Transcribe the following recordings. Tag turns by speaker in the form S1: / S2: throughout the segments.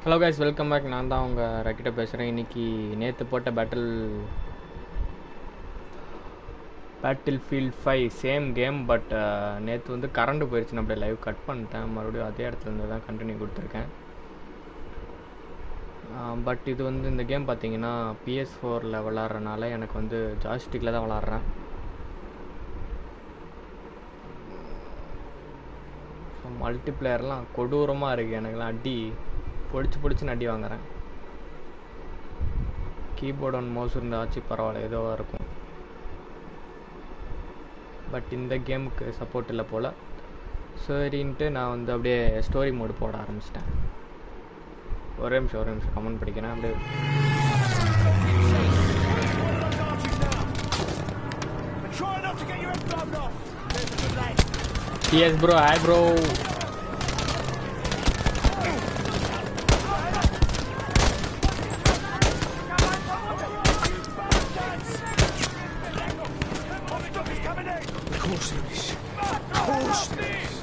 S1: Hello guys welcome back நான் தான் உங்கள் ரக்கிட்ட பேசுகிறேன் இன்னைக்கு நேற்று போட்ட battle battlefield five same game but நேற்று வந்து கரண்ட் போயிடுச்சு நான் அப்படியே லைவ் கட் பண்ணிட்டேன் மறுபடியும் அதே இடத்துல இருந்து தான் கண்டினியூ கொடுத்துருக்கேன் பட் இது வந்து இந்த கேம் பார்த்தீங்கன்னா பிஎஸ் ஃபோரில் விளாட்றனால எனக்கு வந்து ஜாய்ஸ்டிக்கில் தான் விளாட்றேன் மல்டிப்ளேயர்லாம் கொடூரமாக இருக்குது எனக்குலாம் அடி பொடிச்சு பொடிச்சுன்னு அடி வாங்குறேன் கீபோர்ட் ஒன் மவுஸ் இருந்தாச்சு பரவாயில்ல ஏதோ இருக்கும் பட் இந்த கேமுக்கு சப்போர்ட் இல்லை போல் சரின்ட்டு நான் வந்து அப்படியே ஸ்டோரி மோடு போட ஆரம்பிச்சிட்டேன் ஒரே நிமிஷம் ஒரே நிமிஷம் கமெண்ட் படிக்கிறேன் அப்படியே
S2: Try not to get your head blown off. There's a good lad.
S1: TS bro hi bro
S2: Hostile coming in.
S3: Of course there is. Of course there is.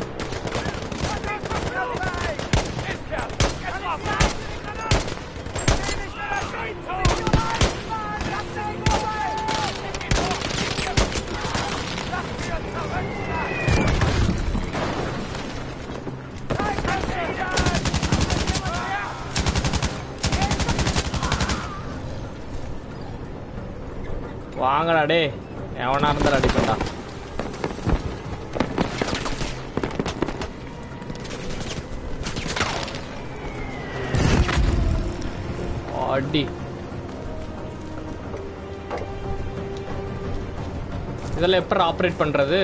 S1: வாங்கடா டே எவனா இருந்தாலும் அடிப்பேன்டா அடி இதெல்லாம் எப்படி ஆப்ரேட் பண்றது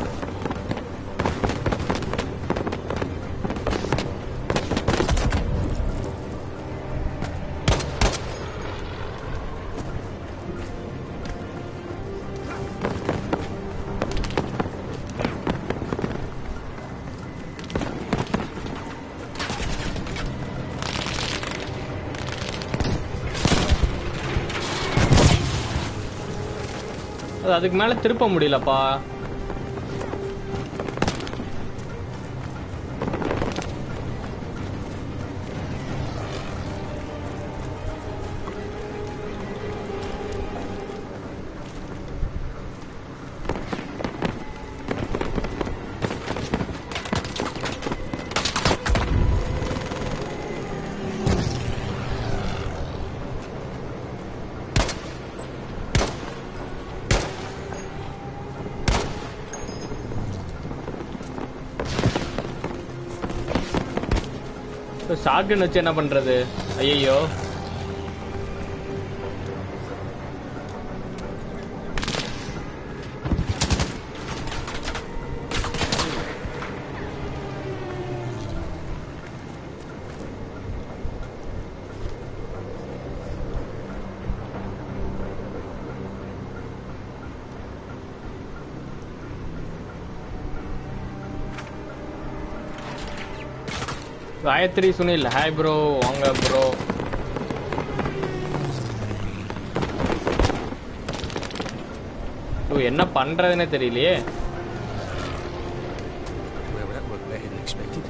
S1: அது அதுக்கு மேல திருப்ப முடியலப்பா ஷாட்கன் வச்சு என்ன பண்றது ஐயோ காயத்ரி சுனில் ஹாய் ப்ரோ வாங்க ப்ரோ என்ன பண்றதுன்னே தெரியலையே
S3: Well, that worked better than expected.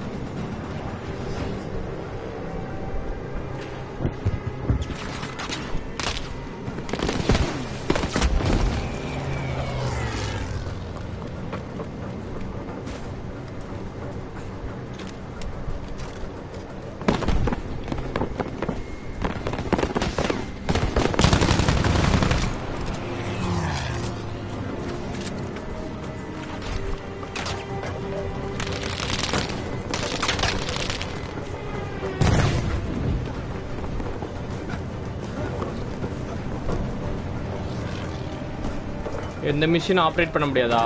S1: எந்த மிஷின் ஆப்ரேட் பண்ண முடியாதா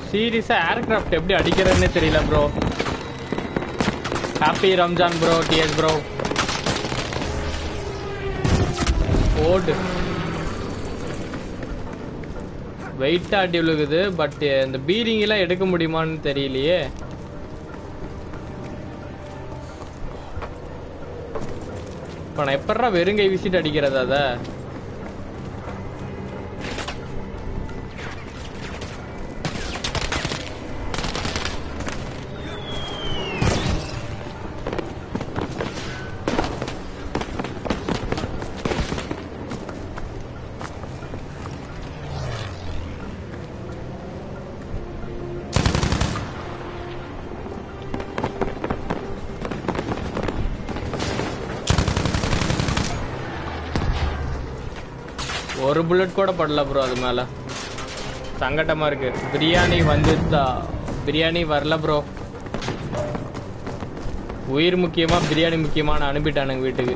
S1: சீரியஸா ஏர்கிராஃப்ட் எப்படி அடிக்கிறதுன்னு தெரியல bro happy Ramzan bro TS bro ஓடு வெயிட்டா அடி விழுகுது பட் இந்த பீரிங் எல்லாம் எடுக்க முடியுமான்னு தெரியலையே இப்போ நான் எப்படா வெறுங்கை விசிட் அடிக்கிறது அதை ஒரு புல்லட் கூட படல ப்ரோ அது மேல சங்கட்டமா இருக்கு பிரியாணி வந்துதா பிரியாணி வரல ப்ரோ உயிர் முக்கியமா பிரியாணி முக்கியமா நான் அனுப்பிட்டானுங்க வீட்டுக்கு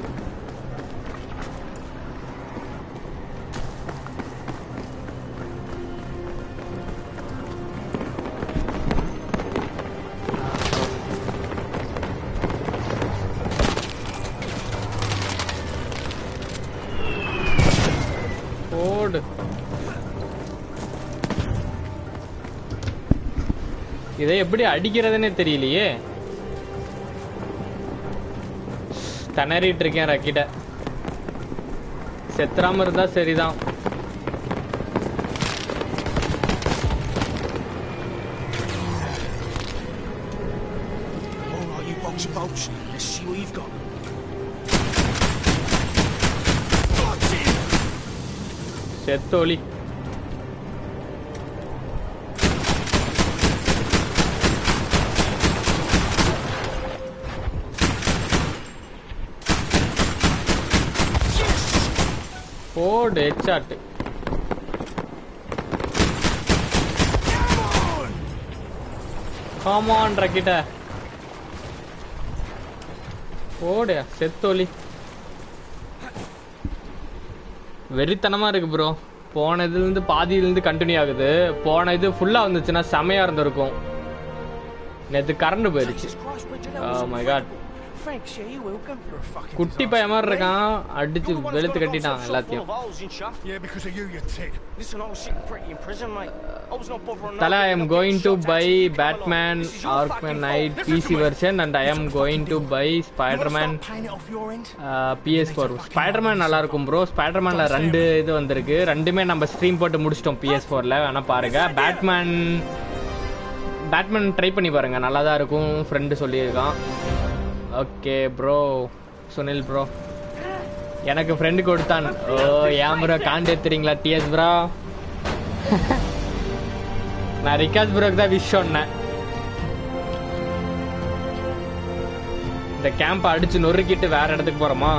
S1: ஓடு இதை எப்படி அடிக்கிறதுனே தெரியலையே திணறிட்டு இருக்கேன் ரக்கிட்ட செத்துறாம இருந்தா சரிதான்
S3: All right, you box of bolts. Let's see what you've got.
S1: செத்தோலி போடு ஹெட்ஷாட் காமான் ரக்கிட்ட போடு செத்தோலி வெறித்தனமா இருக்கு ப்ரோ போன இதுல இருந்து பாதியில இருந்து கண்டினியூ ஆகுது போன இது ஃபுல்லா வந்துச்சுன்னா செமையா இருந்திருக்கும் நேத்து கரண்ட் போயிருச்சு
S3: Jesus Christ, Bridget,
S1: Oh my God.
S3: Thanks, yeah, you're welcome. You're a fucking
S1: குட்டி பையன் மாதிரி இருக்கான் அடிச்சு வெளுத்து கட்டிட்டான் எல்லாத்தையும்
S2: Yeah, because of you, you tick.
S4: Listen, I was sitting pretty in prison, mate. I was not bothering.
S1: Tala, I
S4: nobody,
S1: am
S4: not
S1: going
S4: getting
S1: to
S4: shot
S1: buy
S4: at. Come along.
S1: Batman
S4: This is your
S1: Arkham
S4: fucking
S1: Knight
S4: fault.
S1: PC version and I am going to buy
S2: You
S1: Spider-Man
S2: wanna start paying it off your end?
S1: uh, PS4 Spiderman நல்லா இருக்கும் bro ஸ்பைடர்மேன்ல ரெண்டு இது வந்திருக்கு ரெண்டுமே நம்ம stream போட்டு முடிச்சிட்டோம் PS4ல வேணா பாருங்க பேட்மேன் பேட்மேன் ட்ரை பண்ணி பாருங்க நல்லா தான் இருக்கும் ஃப்ரெண்டு சொல்லியிருக்கான் ஓகே ப்ரோ சுனில் ப்ரோ எனக்கு ஃப்ரெண்டு கொடுத்தான் ஓ ஏன் ப்ரோ காண்ட் எடுத்துறீங்களா டிஎஸ் ப்ரோ நான் ரிகாஸ் ப்ரோக்கு தான் விஷ் சொன்னேன் இந்த கேம்ப் அடிச்சு நொறுக்கிட்டு வேற இடத்துக்கு போறோமா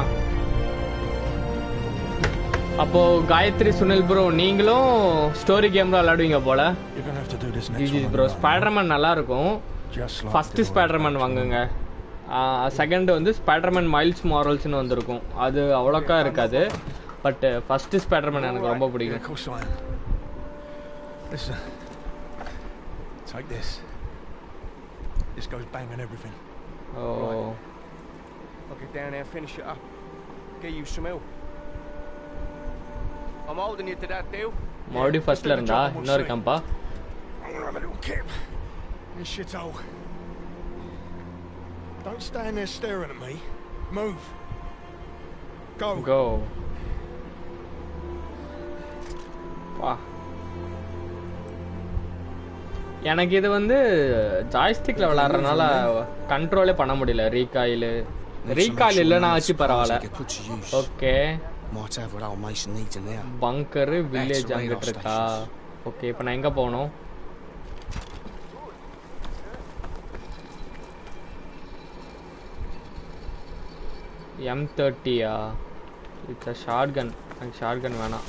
S1: அப்போ காயத்ரி சுனில் ப்ரோ நீங்களும் ஸ்டோரி கேம்ல விளையாடுவீங்க போல
S2: You're gonna have to do this next
S1: GG
S2: one.
S1: Bro Spiderman நல்லா இருக்கும்
S2: Just like
S1: first
S2: the
S1: Spiderman வாங்குங்க செகண்ட் வந்து ஸ்பைடர்மேன் மைல்ஸ் மாரல்ஸ்னு வந்திருக்கும் அது அவ்வளோக்கா இருக்காது பட் ஃபர்ஸ்ட் ஸ்பைடர்மேன் எனக்கு ரொம்ப
S2: Yeah, of
S1: பிடிக்கும்
S2: course I am. Listen. Take this. This goes bang on everything.
S1: O
S4: I'll get down there and finish it up. Get you some milk. I'm holding you to that deal.
S1: மறுபடியும் ஃபர்ஸ்ட்ல இருந்தா இன்னொரு கேம்பா
S2: I'm gonna have a little kip. This shithole. Don't stand there staring at me. Move. Go.
S1: Go வா எனக்கு இது வந்து ஜாய்ஸ்டிக்ல விளையாடுறதுனால கண்ட்ரோலே பண்ண முடியல ரீகாயில் ரீகாயில் இல்லைனா ஆச்சு பரவாயில்ல
S3: Get put to use.
S1: Okay
S3: Might have what old Mason needs in there.
S1: Bunker village
S3: radar
S1: அங்கிட்டு இருக்கா
S3: stations.
S1: ஓகே இப்போ நான் எங்க போகணும் எம் தேர்ட்டியா இட்ஸ் ஷார்ட் கன் எனக்கு ஷார்ட் கன் வேணாம்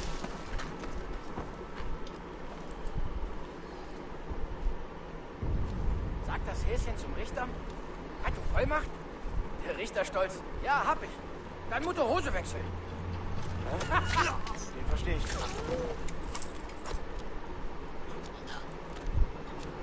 S4: Sagt das Häschen zum Richter? Hat du Vollmacht? Der Richter stolz. Ja, hab ich. Dann Mutter Hose wechseln. Den verstehe ich.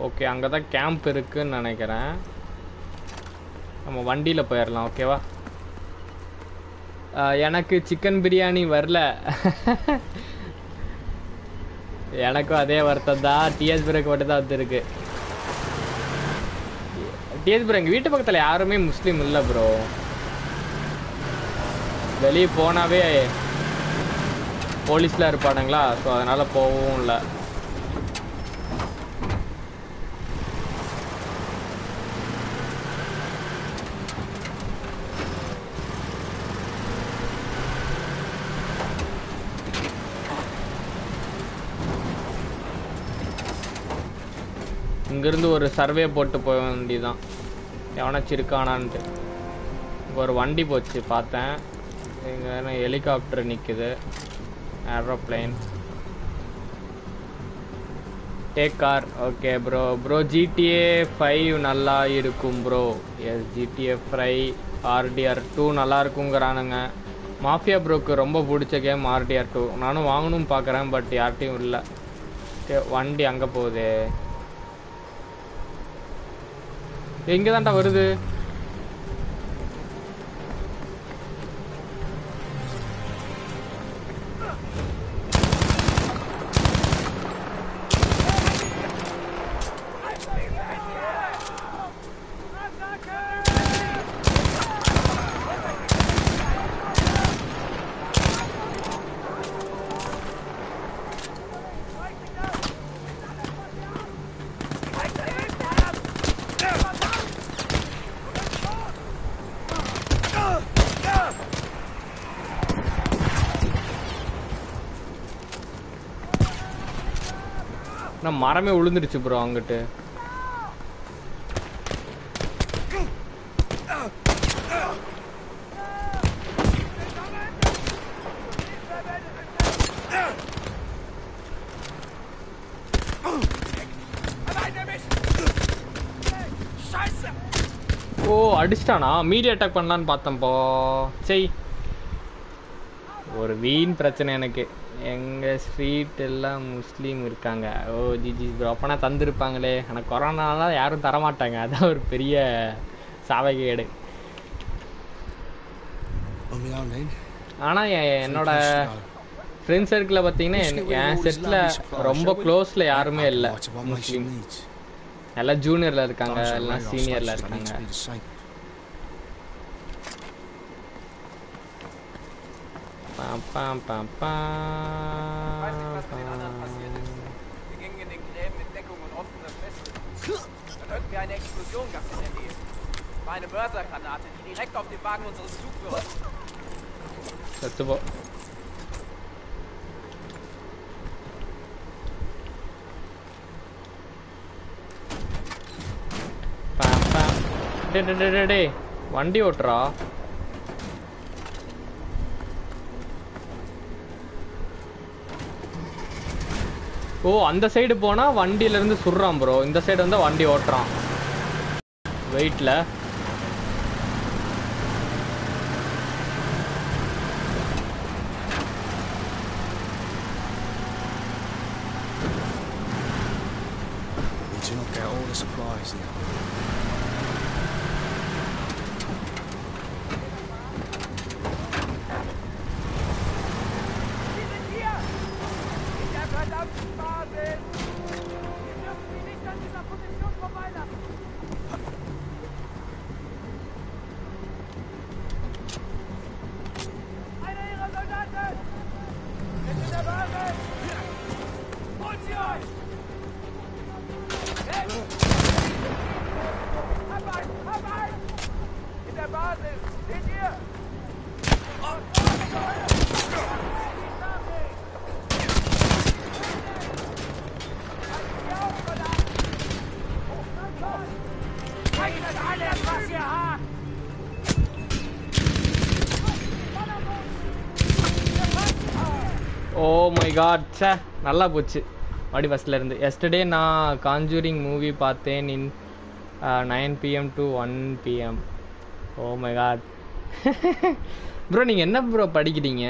S1: Okay அங்கே தான் கேம்ப் இருக்குன்னு நினைக்கிறேன் நம்ம வண்டியில் போயிடலாம் ஓகேவா ஆஹ், எனக்கு சிக்கன் பிரியாணி வரல எனக்கும் அதே வருத்தம் தான் டிஎஸ் பிறகு மட்டும் தான் வந்துருக்கு டிஎஸ் ப்ரோ எங்கள் வீட்டு பக்கத்தில் யாருமே முஸ்லீம் இல்லை ப்ரோ வெளியே போனாவே போலீஸ்லாம் இருப்பானுங்களா ஸோ அதனால் போகவும் இல்லை இங்கேருந்து ஒரு சர்வே போட்டு போக வேண்டியதுதான் எவனாச்சும் இருக்கானான்ட்டு இங்கே ஒரு வண்டி போச்சு பார்த்தேன் இங்கே ஹெலிகாப்டர் நிற்குது aeroplane take car okay bro bro GTA five நல்லா இருக்கும் bro yes GTA five RDR two நல்லா இருக்குங்கிறானுங்க மாஃபியா ப்ரோக்கு ரொம்ப பிடிச்ச கேம் ஆர்டிஆர் டூ நானும் வாங்கணும் பார்க்குறேன் பட் யார்கிட்டையும் இல்லை ஓகே வண்டி அங்கே போகுது எங்கே தான்டா வருது நான் மரமே விழுந்துருச்சு ப்ரோ அங்கிட்டு
S4: Scheiße!
S1: ஓ அடிச்சிட்டானா மீடியா அட்டாக் பண்ணலான்னு பார்த்தேன்ப்போ சரி ஒரு வீண் பிரச்சனை எனக்கு எங்க ஸ்ட்ரீட் எல்லாம் முஸ்லீம் இருக்காங்க ஓ ஜிஜி ப்ரோ அப்பனா தந்திருப்பாங்களே ஆனால் கொரோனாலாம் யாரும் தரமாட்டாங்க அதான் ஒரு பெரிய சாவகேடு
S3: On my own then.
S1: ஆனால் என்னோட
S3: Three places to
S1: ஃப்ரெண்ட் சர்க்கிளில் பார்த்தீங்கன்னா
S3: go. Let's
S1: என்
S3: get rid of
S1: என்
S3: all this
S1: செட்டில்
S3: lovely supply,
S1: ரொம்ப
S3: shall we?
S1: க்ளோஸில் யாருமே
S3: Right,
S1: இல்லை
S3: right, what nation
S1: Muslim
S3: needs.
S1: எல்லாம் ஜூனியரில் இருக்காங்க
S3: Those are
S1: எல்லாம்
S3: radar
S1: சீனியரில்
S3: stations that need
S1: இருக்காங்க
S3: to be disabled.
S1: Bomb bomb bomb
S4: Weiß nicht, was mit den anderen
S1: bomb
S4: passiert ist. Wir gingen in den Gräben mit Deckung und offener Feste. Dann hörten wir eine Explosion ganz in der Nähe. War eine Mörsergranate, die direkt auf den Wagen unseres Zugführers.
S1: செத்து போ bomb bomb டே டே டே டே டே வண்டி ஓட்டுறா ஓ அந்த side போனா வண்டியில இருந்து சுடுறான் bro இந்த side வந்து வண்டி ஓட்டுறான் வெயிட்ல
S3: Need to knock out all the supplies now.
S4: Sie sind hier! In der verdammten Basis! Wir dürfen sie nicht an dieser Position vorbeilassen! Einer ihrer Soldaten! Ist in der Basis! Holt sie euch! Weg! Hab einen! Hab einen! In der Basis! Seht ihr? Zeichnet alles, was ihr habt!
S1: Oh my god ச்சே நல்லா போச்சு மறுபடி ஃபஸ்ட்ல இருந்து yesterday நான் conjuring movie பார்த்தேன் in nine PM to one PM oh my god bro நீங்கள் என்ன bro படிக்கிறீங்க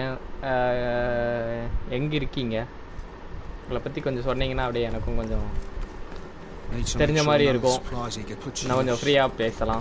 S1: எங்கே இருக்கீங்க உங்களை பற்றி கொஞ்சம் சொன்னீங்கன்னா அப்படியே எனக்கும் கொஞ்சம்
S3: Need some
S1: தெரிஞ்ச
S3: extra
S1: மாதிரி
S3: load
S1: இருக்கும்
S3: supplies he could put to
S1: நான் கொஞ்சம்
S3: use.
S1: ஃப்ரீயாக பேசலாம்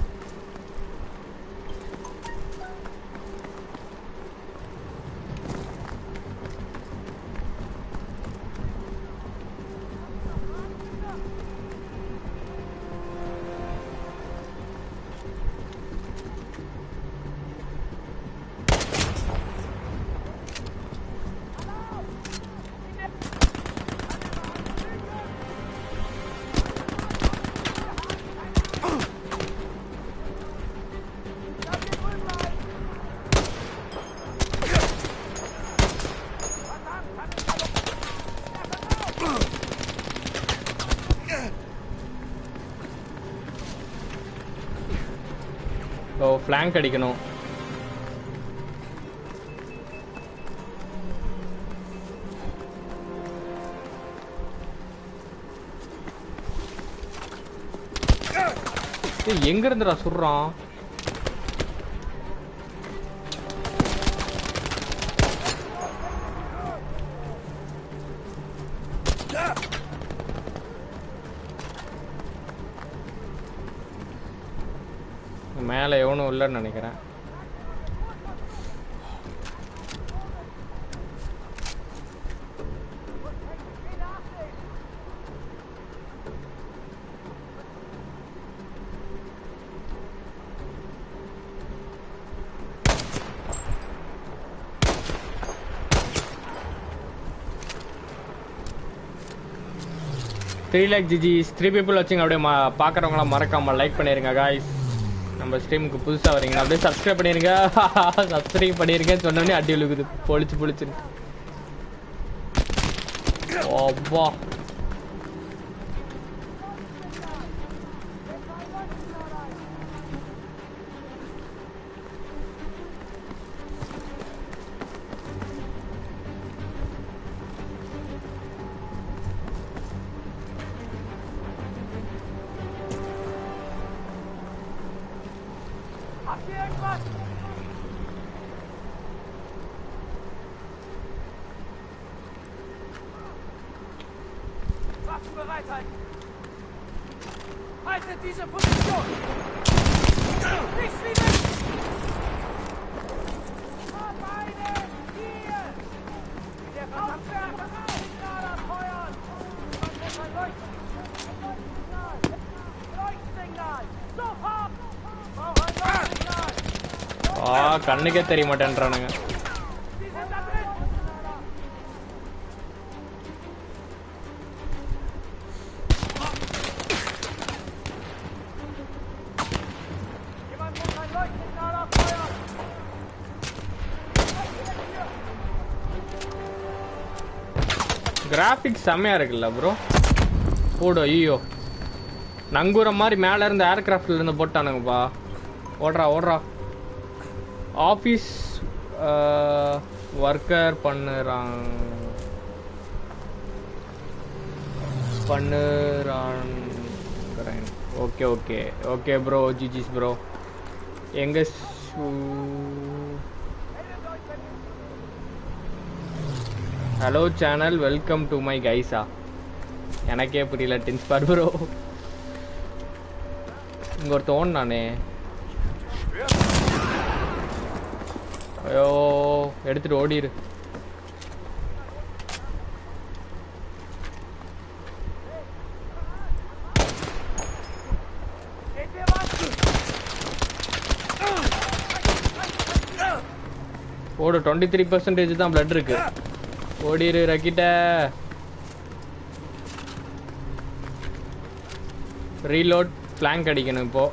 S1: ஓ ஃப்ளாங்க் அடிக்கணும் ஏய், எங்க இருந்துடா சுடுறான் மேலே எவனும் இல்லைன்னு நினைக்கிறேன் three lag GGs three people வச்சுங்க அப்படியே மா பார்க்குறவங்களாம் மறக்காம லைக் பண்ணிருங்க காய்ஸ் நம்ம ஸ்ட்ரீமுக்கு புதுசாக வரீங்க அப்படியே சப்ஸ்கிரைப் பண்ணிருங்க சப்ஸ்கிரைப் பண்ணிருங்கன்னு சொன்னோடனே அடி விழுகுது பொழிச்சு பொழிச்சுன்னு அப்பா
S4: Habt ihr irgendwas? Waffen bereithalten! Haltet diese Position! Nichts wie weg! Beide! Hier! Der Hauptwerfer! Signal abfeuern! Man muss ein Leuchtsignal! Leuchtsignal! Sofort! Brauch ein Leuchtsignal!
S1: ஆ கண்ணுக்கே தெரிய மாட்டேன்றானுங்க
S4: Sie sind da drin! Jemand muss ein Leuchtsignal abfeuern!
S1: Graphics செம்மையா இருக்குல்ல bro போடு ஐயோ நங்கூரம் மாதிரி மேலே இருந்து ஏர்கிராஃப்ட்ல இருந்து போட்டானுங்கப்பா ஓடுறா ஓடுறா ஆஃபீஸ் ஒர்க்கர் பண்ணுறாங்க பண்ணுறான் okay okay okay bro GGs bro எங்க hello channel welcome to my கைஸா எனக்கே புரியல டின்ஸ்பார் ப்ரோ இங்க ஒருத்த ஓடுனானே ஐயோ எடுத்துட்டு ஓடிரு
S4: Seht ihr was?
S1: ஓடு டுவெண்ட்டி த்ரீ பர்சன்டேஜ் தான் பிளட் இருக்கு ஓடிரு ரக்கிட்ட ரீலோட் ஃப்ளாங்க் அடிக்கணும் இப்போ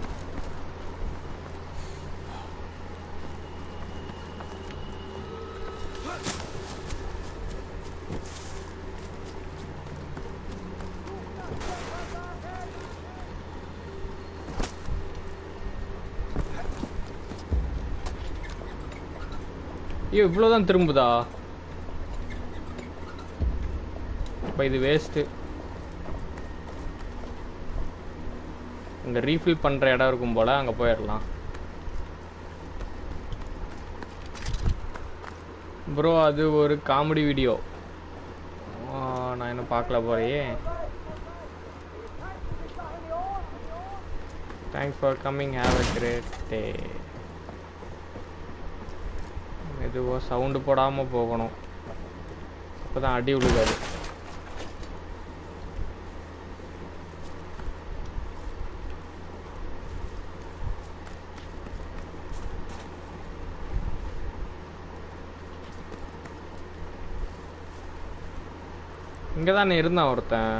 S1: ஐயோ இவ்வளோதான் திரும்புதா இப்போ இது வேஸ்ட்டு இங்கே ரீஃபில் பண்ணுற இடம் இருக்கும் போல் அங்கே போயிடலாம் ப்ரோ அது ஒரு காமெடி வீடியோ நான் இன்னும் பார்க்கல போறையே thanks for coming have a great day மெதுவாக சவுண்டு போடாமல் போகணும் அப்போ தான் அடி விழுகாது இங்கே தானே இருந்தான் ஒருத்தன்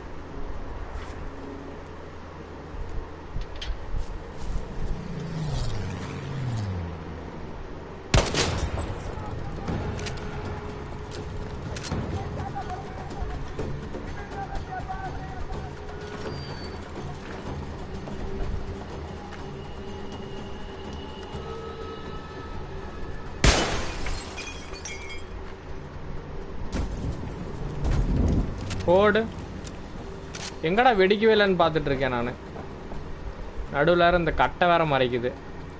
S1: போடு எங்கடா வெடிக்கவே இல்லைன்னு பார்த்துட்டு இருக்கேன் நான் நடுவில் வேற இந்த கட்டை வேற மறைக்குது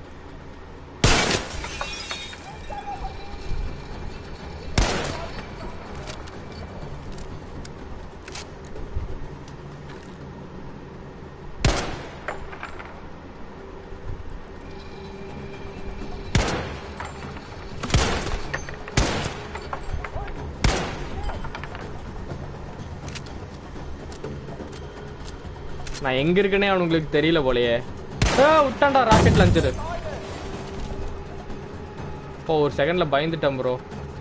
S1: நான் எங்க இருக்கேனே அவனுங்களுக்கு தெரியல போலயே ஏ, விட்டான்டா ராக்கெட் லஞ்சரு இப்போ ஒரு செகண்ட்ல பயந்துட்டேன் ப்ரோ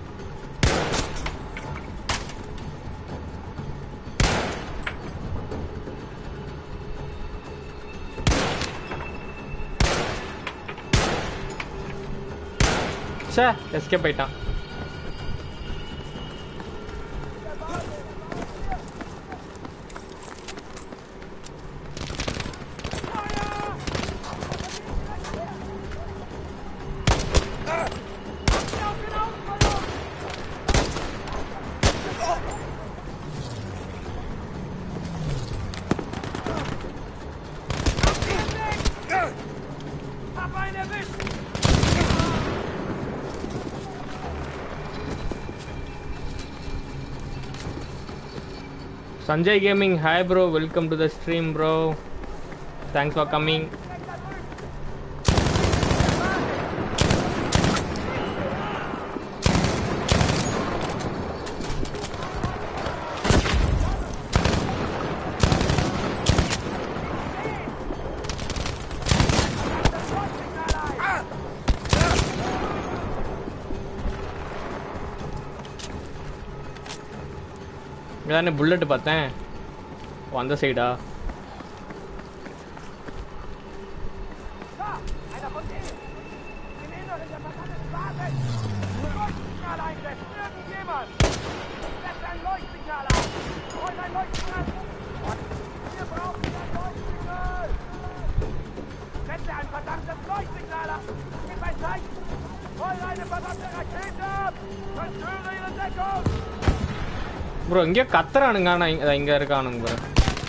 S1: சே எஸ்கேப் ஆயிட்டான்
S4: Hab einen erwischt!
S1: Sanjay Gaming, hi bro, welcome to the stream, bro. Thanks for coming. இதானே புல்லட் பார்த்தேன் ஓ, அந்த சைடா
S4: Da! Einer von denen! Wir nehmen doch in der verdammten Basis! Leuchtsignal einsetzen! Irgendjemand! Setzt ein Leuchtsignal auf! Holt ein Leuchtsignal! Wir brauchen ein Leuchtsignal! Setze ein verdammtes Leuchtsignal auf! Gib ein Zeichen! Hol eine verdammte Rakete ab! Zerstöre ihre Deckung!
S1: Bro இங்கே கத்துறானுங்க ஆனால் இங்கே இங்கே இருக்கானுங்க bro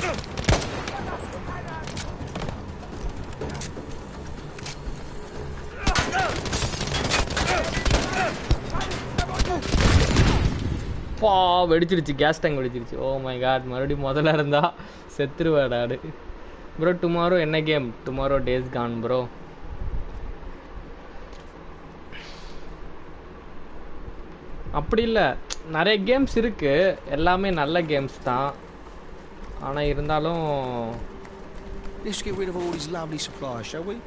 S1: பா வெடிச்சிருச்சு gas tank வெடிச்சிருச்சு oh my god மறுபடியும் முதல்ல இருந்தா செத்துருவாடாடு ப்ரோ டுமாரோ என்ன game tomorrow days gone bro அப்படி இல்லை நிறைய கேம்ஸ் இருக்கு எல்லாமே நல்ல கேம்ஸ் தான் ஆனால் இருந்தாலும்
S3: Let's get rid of all these lovely supplies, shall we?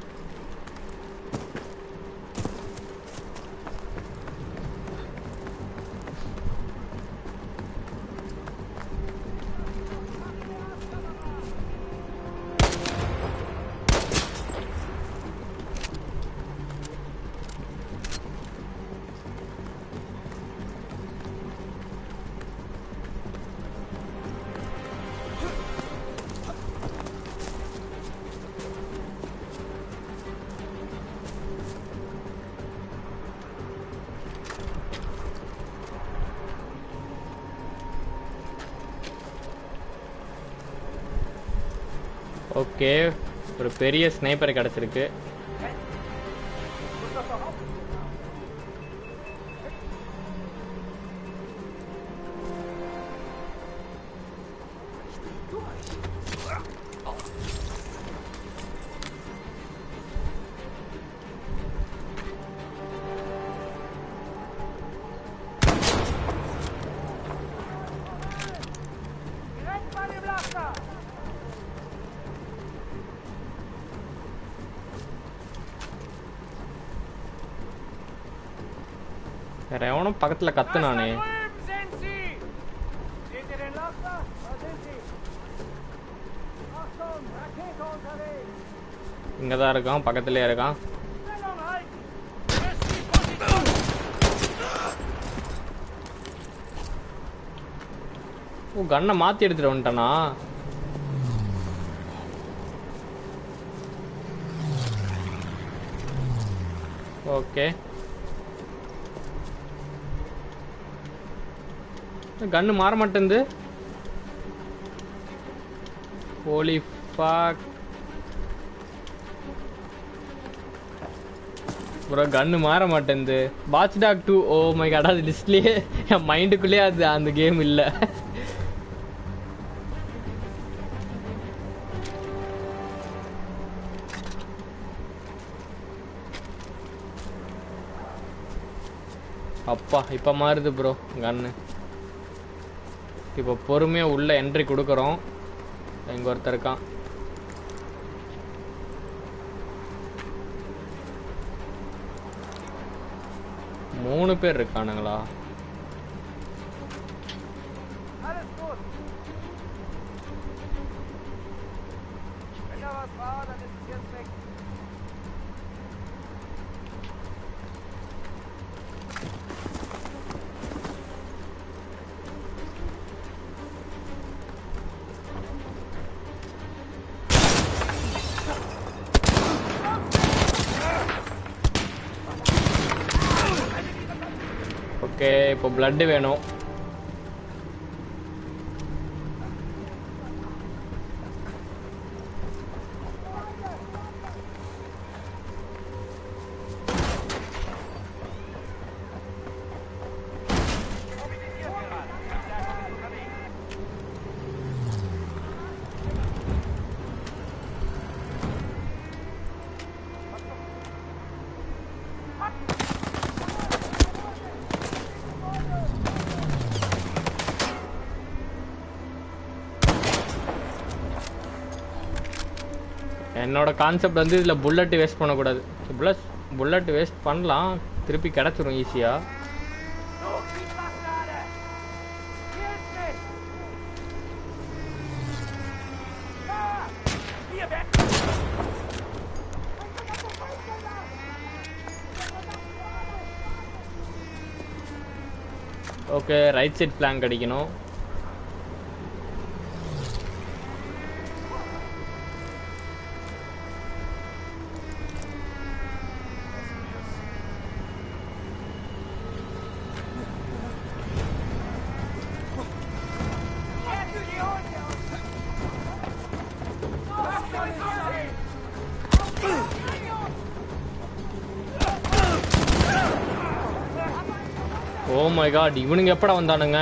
S1: Okay ஒரு பெரிய ஸ்னைப்பர் கிடச்சிருக்கு வேற எவனும் பக்கத்துல கத்துனானே
S4: Da drüben sind sie! Seht ihr den Laster? Da sind sie! Achtung, Rakete unterwegs!
S1: இங்க தான் இருக்கான் பக்கத்துலயே இருக்கான்
S4: Stellung halten! Fest die Position!
S1: ஓ கண்ணை மாத்தி எடுத்துட்டு வந்துட்டானா ஓகே கண்ணு மாற மாட்டேங்குது ஹோலி ஃபாக் ப்ரோ கன்னு மாற மாட்டேங்குது watch dog two oh my god அது லிஸ்ட்லயே என் மைண்டுக்குள்ளேயே அது அந்த கேம் இல்லை அப்பா இப்போ மாறுது ப்ரோ கன்னு இப்போ பொறுமையாக உள்ள என்ட்ரி கொடுக்குறோம் இங்கே ஒருத்தர் இருக்கான் மூணு பேர் இருக்கானுங்களா
S4: Alles gut! Wenn da was war, dann ist es jetzt weg.
S1: Okay இப்போ blood வேணும் என்னோட கான்செப்ட் வந்து இதில் புல்லட் வேஸ்ட் பண்ணக்கூடாது புல்லட் புல்லட் வேஸ்ட் பண்ணலாம் திருப்பி கிடச்சிரும் ஈஸியாக
S4: Such die Bastarde! Hier ist nicht! Da! Hier weg!
S1: Okay right side plan கிடைக்கணும்
S4: Jetzt die Hunde! Achtung, Sonne!
S1: Oh my god இவனுங்க எப்படா வந்தானுங்க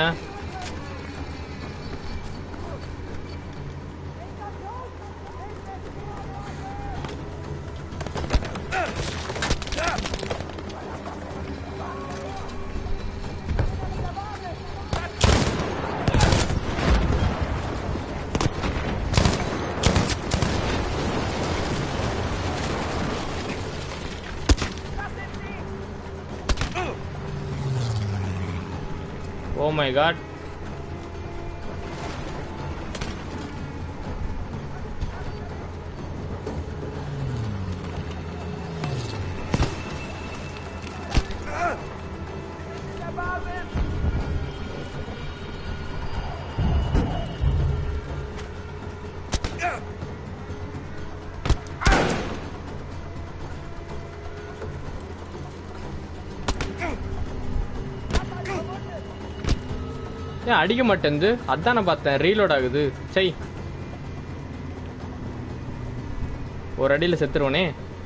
S1: oh my god
S4: Der Basis!
S1: ஏன் அடிக்க மாட்டேங்குது அதான் நான் பார்த்தேன் ரீலோட் ஆகுது சை ஒரு அடியில் செத்துருவனே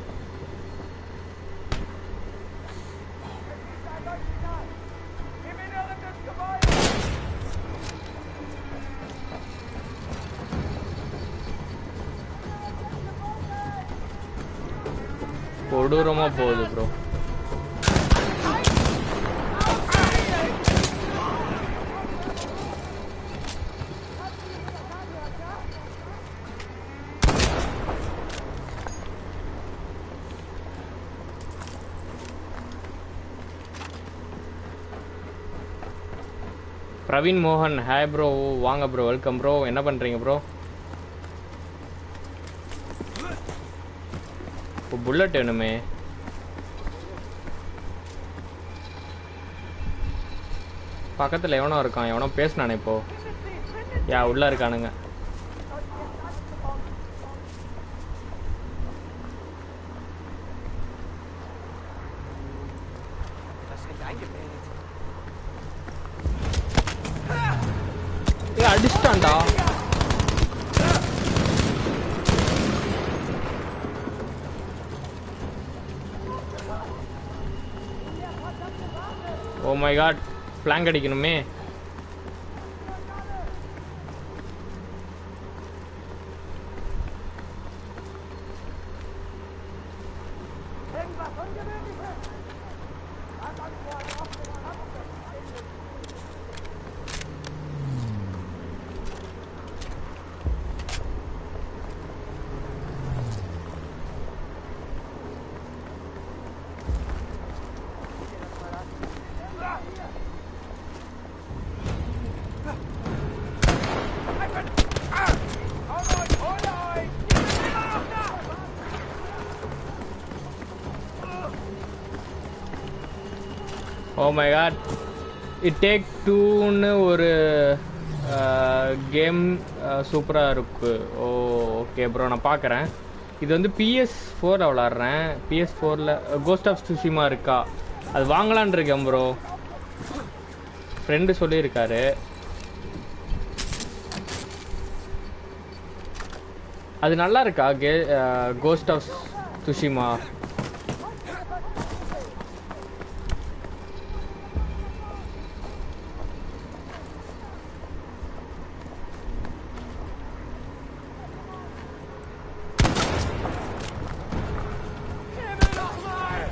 S4: Im Inneren des Gebäudes!
S1: கொடூரமா போகுது ப்ரோ பிரவீன் மோகன் ஹாய் ப்ரோ வாங்க ப்ரோ வெல்கம் ப்ரோ என்ன பண்ணுறீங்க ப்ரோ இப்போ புல்லட் வேணுமே பக்கத்தில் எவனோ இருக்கான் எவனோ பேசினானே இப்போ யா உள்ள இருக்கானுங்க ஏய் அடிச்சிட்டான்டா ஓ மை காட் ஃப்ளாங்க் அடிக்கணுமே
S4: Irgendwas Ungewöhnliches! Hol euch, hol euch!
S1: Oh my god it take டூன்னு ஒரு கேம் சூப்பராக இருக்கு ஓ ஓகே ப்ரோ நான் பார்க்குறேன் இது வந்து பிஎஸ் ஃபோரில் விளாட்றேன் பிஎஸ் ஃபோரில் கோஸ்ட் ஆஃப் சுஷிமா இருக்கா அது வாங்கலான் இருக்கேன் ப்ரோ ஃப்ரெண்டு சொல்லியிருக்காரு அது நல்லா இருக்கா கே ghost of Tsushima
S4: Himmel nochmal!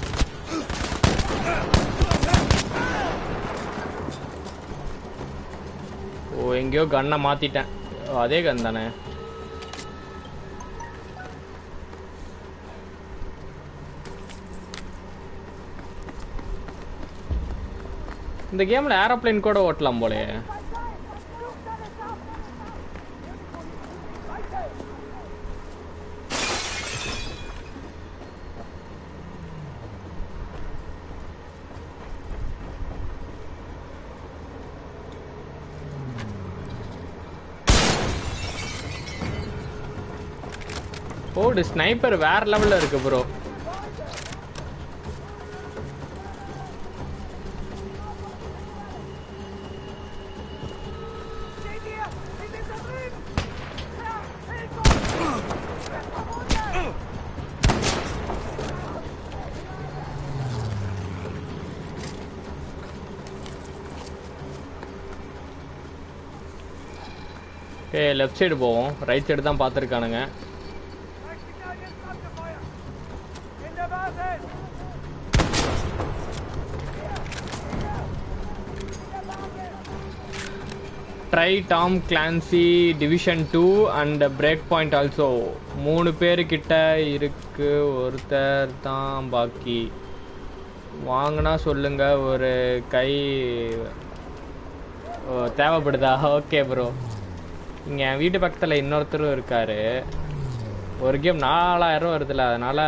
S1: Oh எங்கேயோ கன்னை மாற்றிட்டேன் அதே கன் தானே இந்த கேமில் ஏரோப்ளேன் கூட ஓட்டலாம் போலயே ஓடு ஸ்னைப்பர் வேற லெவல்ல இருக்கு bro
S4: Seht ihr? Sie sind da drüben! Herr, hilf uns! Er ist verwundet!
S1: ஏ லெஃப்ட் சைடு போவோம் ரைட் சைடு தான் பார்த்துருக்கானுங்க
S4: Signal jetzt abgefeuert! In der Basis!
S1: Try Tom Clancy division two and breakpoint also மூணு பேர் கிட்ட இருக்கு ஒருத்தர் தான் பாக்கி வாங்கினா சொல்லுங்க ஒரு கை ஓ, தேவைப்படுதா ஓகே ப்ரோ இங்கே என் வீட்டு பக்கத்தில் இன்னொருத்தரும் இருக்காரு ஒரு கேம் நாலாயிரம் வருதுல்ல அதனால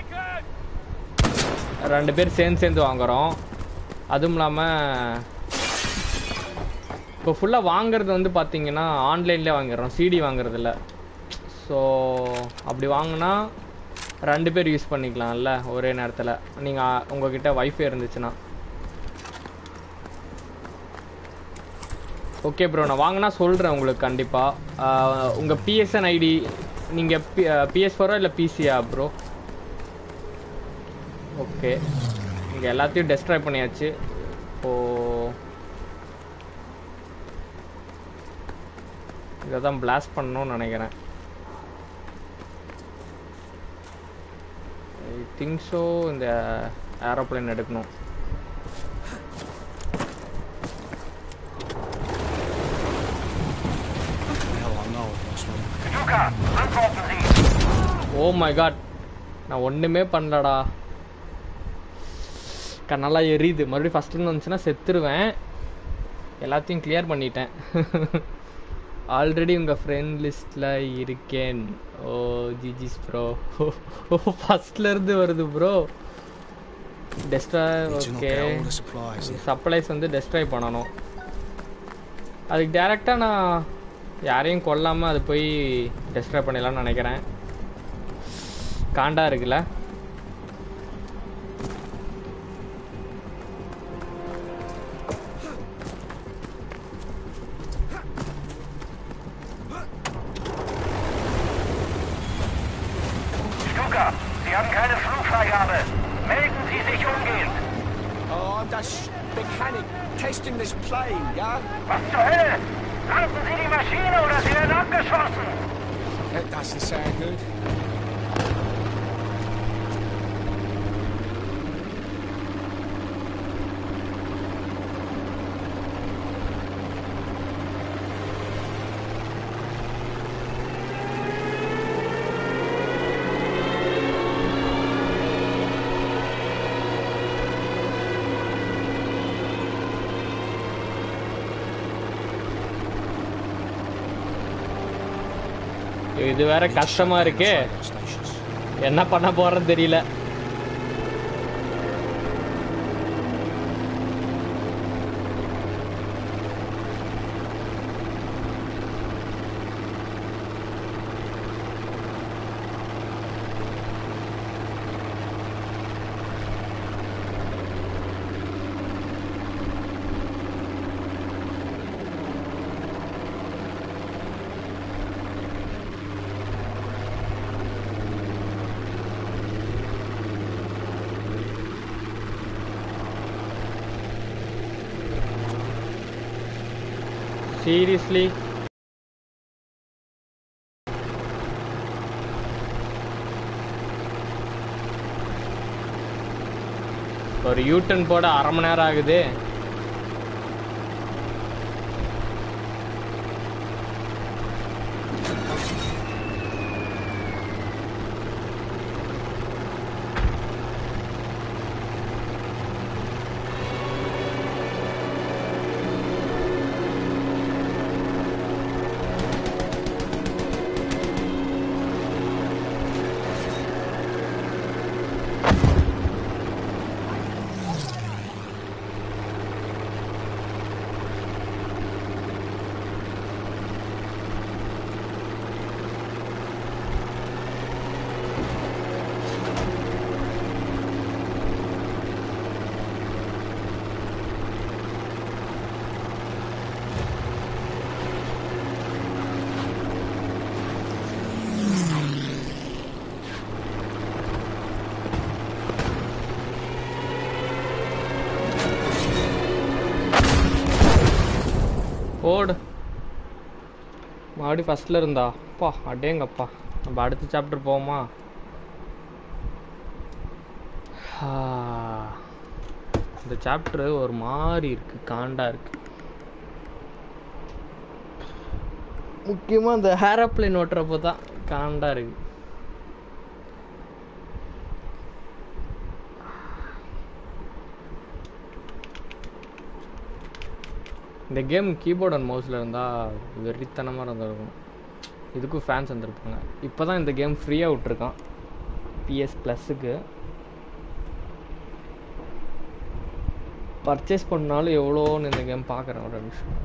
S1: ரெண்டு பேர் சேர்ந்து சேர்ந்து வாங்குறோம் அதுவும் இல்லாமல் இப்போ ஃபுல்லாக வாங்குறது வந்து பார்த்தீங்கன்னா ஆன்லைன்லேயே வாங்கிடுறோம் சிடி வாங்குறதில்ல ஸோ அப்படி வாங்கினா ரெண்டு பேர் யூஸ் பண்ணிக்கலாம்ல ஒரே நேரத்தில் நீங்கள் உங்ககிட்ட வைஃபை இருந்துச்சுன்னா ஓகே ப்ரோ நான் வாங்கினா சொல்கிறேன் உங்களுக்கு கண்டிப்பாக உங்கள் பிஎஸ்என் ஐடி நீங்கள் பி பிஎஸ் ஃபோரோ இல்லை பிசியா ப்ரோ ஓகே இங்கே எல்லாத்தையும் டெஸ்ட்ராய் பண்ணியாச்சு இப்போது இதை தான் பிளாஸ்ட் பண்ணணும்னு நினைக்கிறேன் ஐ திங்க் ஸோ இந்த ஏரோப்ளேன் எடுக்கணும்
S3: Hell, I know I've lost one.
S4: Juka, antworten Sie!
S1: Oh my god நான் ஒன்றுமே பண்ணலடா கண்ணெல்லாம் எரியுது மறுபடியும் ஃபஸ்ட்டுன்னு வந்துச்சுன்னா செத்துருவேன் எல்லாத்தையும் கிளியர் பண்ணிட்டேன் ஆல்ரெடி உங்கள் ஃப்ரெண்ட் லிஸ்ட்டில் இருக்கேன் ஓ ஜிஜிஸ் ப்ரோ ஓ ஃபஸ்ட்லேருந்து வருது bro destroy
S3: Need to knock
S1: okay
S3: out all the supplies here.
S1: Supplies வந்து டெஸ்ட்ராய் பண்ணணும் அதுக்கு டேரெக்டாக நான் யாரையும் கொல்லாமல் அது போய் டெஸ்ட்ராய் பண்ணிடலாம்னு நினைக்கிறேன் காண்டா இருக்குல்ல
S4: Stuka, Sie haben keine Flugfreigabe. Melden Sie sich umgehend.
S3: Oh, I'm just mechanic testing this plane, yeah?
S4: Was zur Hölle? Landen Sie die Maschine oder Sie werden abgeschossen.
S3: That doesn't sound good.
S1: இது வேற கஷ்டமா இருக்கே
S3: Stations.
S1: என்ன பண்ண போறேன்னு தெரியல seriously ஒரு U-turn போட அரை மணி நேரம் ஆகுது போடு மறுபடியும் ஃபஸ்ட்டில் இருந்தா அப்பா அடேங்கப்பா நம்ம அடுத்த சாப்டர் போவோமா ஆ, இந்த சாப்டர் ஒரு மாதிரி இருக்கு காண்டா இருக்கு முக்கியமாக இந்த ஹேரோப்ளைன் ஓட்டுறப்போ தான் காண்டா இருக்கு இந்த கேம் கீபோர்ட் அண்ட் மவுஸில் இருந்தால் வெறித்தனமாக இருந்திருக்கும் இதுக்கும் ஃபேன்ஸ் வந்திருப்பாங்க இப்போ தான் இந்த கேம் ஃப்ரீயாக விட்ருக்கான் பிஎஸ் ப்ளஸுக்கு பர்ச்சேஸ் பண்ணாலும் எவ்வளோன்னு இந்த கேம் பார்க்குறேன் ஒரு நிமிஷம்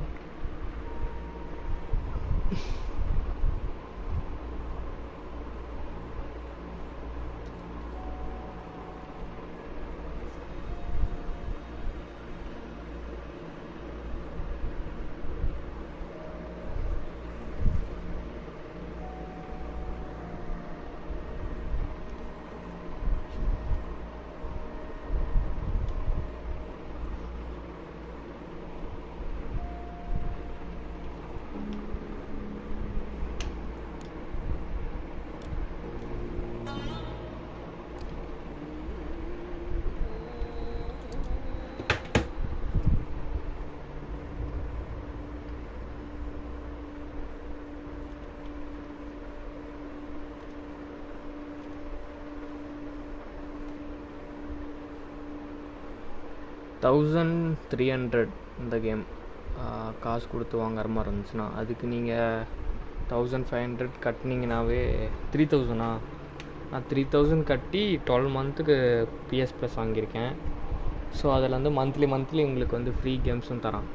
S1: தௌசண்ட் த்ரீ ஹண்ட்ரட் இந்த கேம் காசு கொடுத்து வாங்குற மாதிரி இருந்துச்சுன்னா அதுக்கு நீங்கள் தௌசண்ட் ஃபைவ் ஹண்ட்ரட் கட்டினீங்கனாவே த்ரீ தௌசண்டா நான் த்ரீ தௌசண்ட் கட்டி டுவெல் மந்த்துக்கு பிஎஸ் ப்ளஸ் வாங்கியிருக்கேன் ஸோ அதில் வந்து மந்த்லி மந்த்லி உங்களுக்கு வந்து ஃப்ரீ கேம்ஸும் தரான்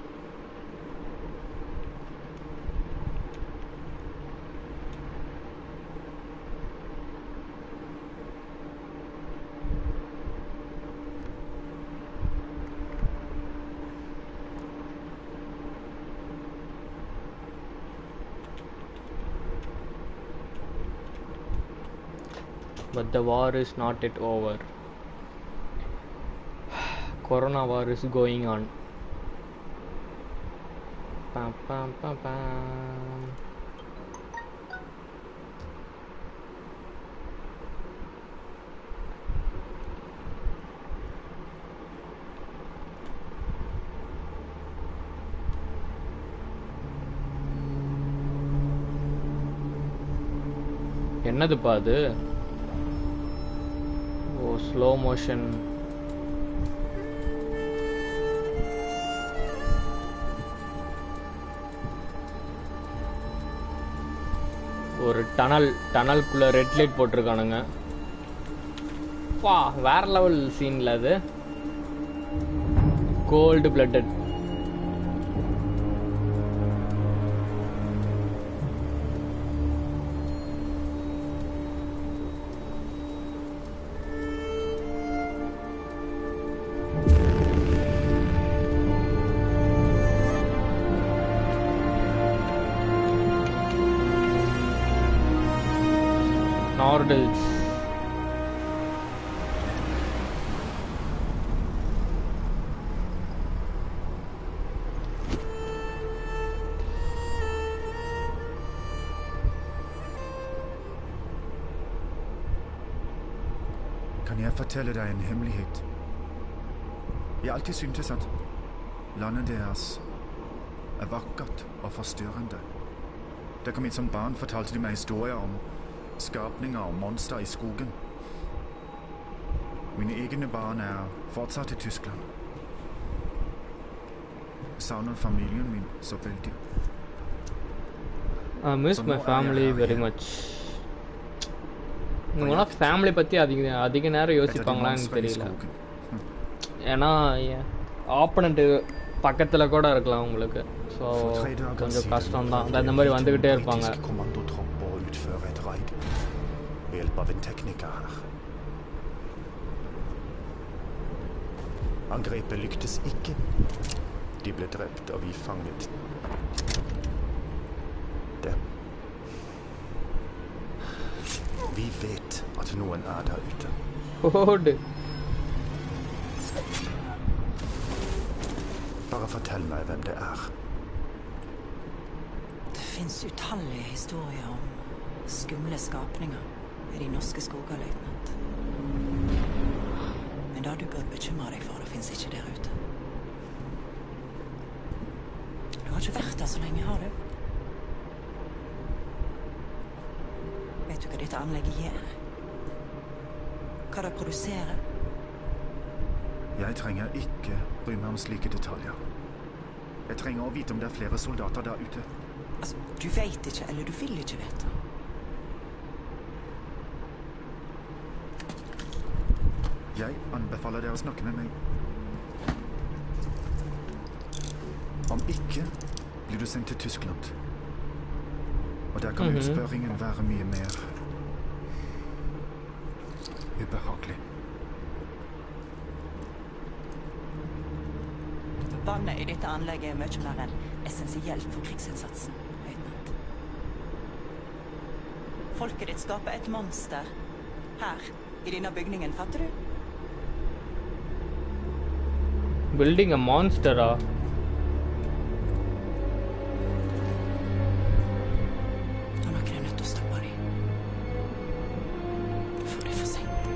S1: but the war is not yet over. Corona war is going on. Pam, pam, pam, pam. என்னதுப்பா அது ஓ ஸ்லோ மோஷன் ஒரு டனல் டனல்குள்ள ரெட் லைட் போட்டிருக்கானுங்க வா வேற லெவல் சீன்ல அது cold blooded Nordals.
S3: Kan jeg fortelle deg en hemmelighet? Jeg har alltid syntes at landet deres er vakkert og forstyrrende. Da jeg kom hit som barn, fortalte de meg historier om skapninger og monstre i skogen. Mine egne barn er fortsatt i Tyskland. Jeg savner familien min så veldig.
S1: I miss
S3: So
S1: my
S3: no, I-
S1: family
S3: I-
S1: very
S3: yeah.
S1: much. இவங்களாம் family பற்றி அதிக அதிக நேரம்
S3: Etter de
S1: யோசிப்பாங்களான்னு
S3: monstrene i
S1: தெரியல
S3: skogen.
S1: ஏன்னா opponent பக்கத்தில் கூட இருக்கலாம் உங்களுக்கு ஸோ
S3: For tre dager
S1: கொஞ்சம்
S3: siden
S1: கஷ்டம் தான்
S3: prøvde
S1: இந்த மாதிரி
S3: en
S1: வந்துக்கிட்டே இருப்பாங்க
S3: britisk kommandotropp å utføre et raid ved hjelp av en tekniker her. Angrepet lyktes ikke. De ble drept, og vi fanget dem. Vi vet at noen er der ute.
S1: ஓடு
S3: Bare fortell meg hvem det er.
S5: Det fins utallige historier om skumle skapninger i de norske skoger, løytnant. Men det du bør bekymre deg for, det fins ikke der ute. Du har ikke vært der så lenge, har du? Vet du hva dette anlegget gjør? Hva det produserer?
S3: Jeg trenger ikke bry meg om slike detaljer. Jeg trenger å vite om det er flere soldater der ute.
S5: Altså, du veit ikke, eller du vil ikke vite.
S3: Jeg anbefaler dere å snakke med meg. Om ikke blir du sendt til Tyskland. Og der kan
S1: Mhm.
S3: utspørringen være mye mer ubehagelig.
S5: Vannet i dette anlegget er mye mer enn essensielt for krigsinnsatsen. løytnant. Folket ditt skaper et monster. Her, i denne bygningen, fatter du?
S1: Building a மான்ஸ்டரா
S5: Og noen er nødt til å stoppe dem. Før det er for sent.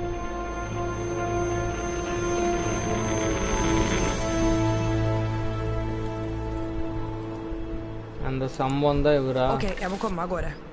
S1: அந்த சம்பவம் தான் இவரா
S6: Ok, jeg må komme meg av gårde.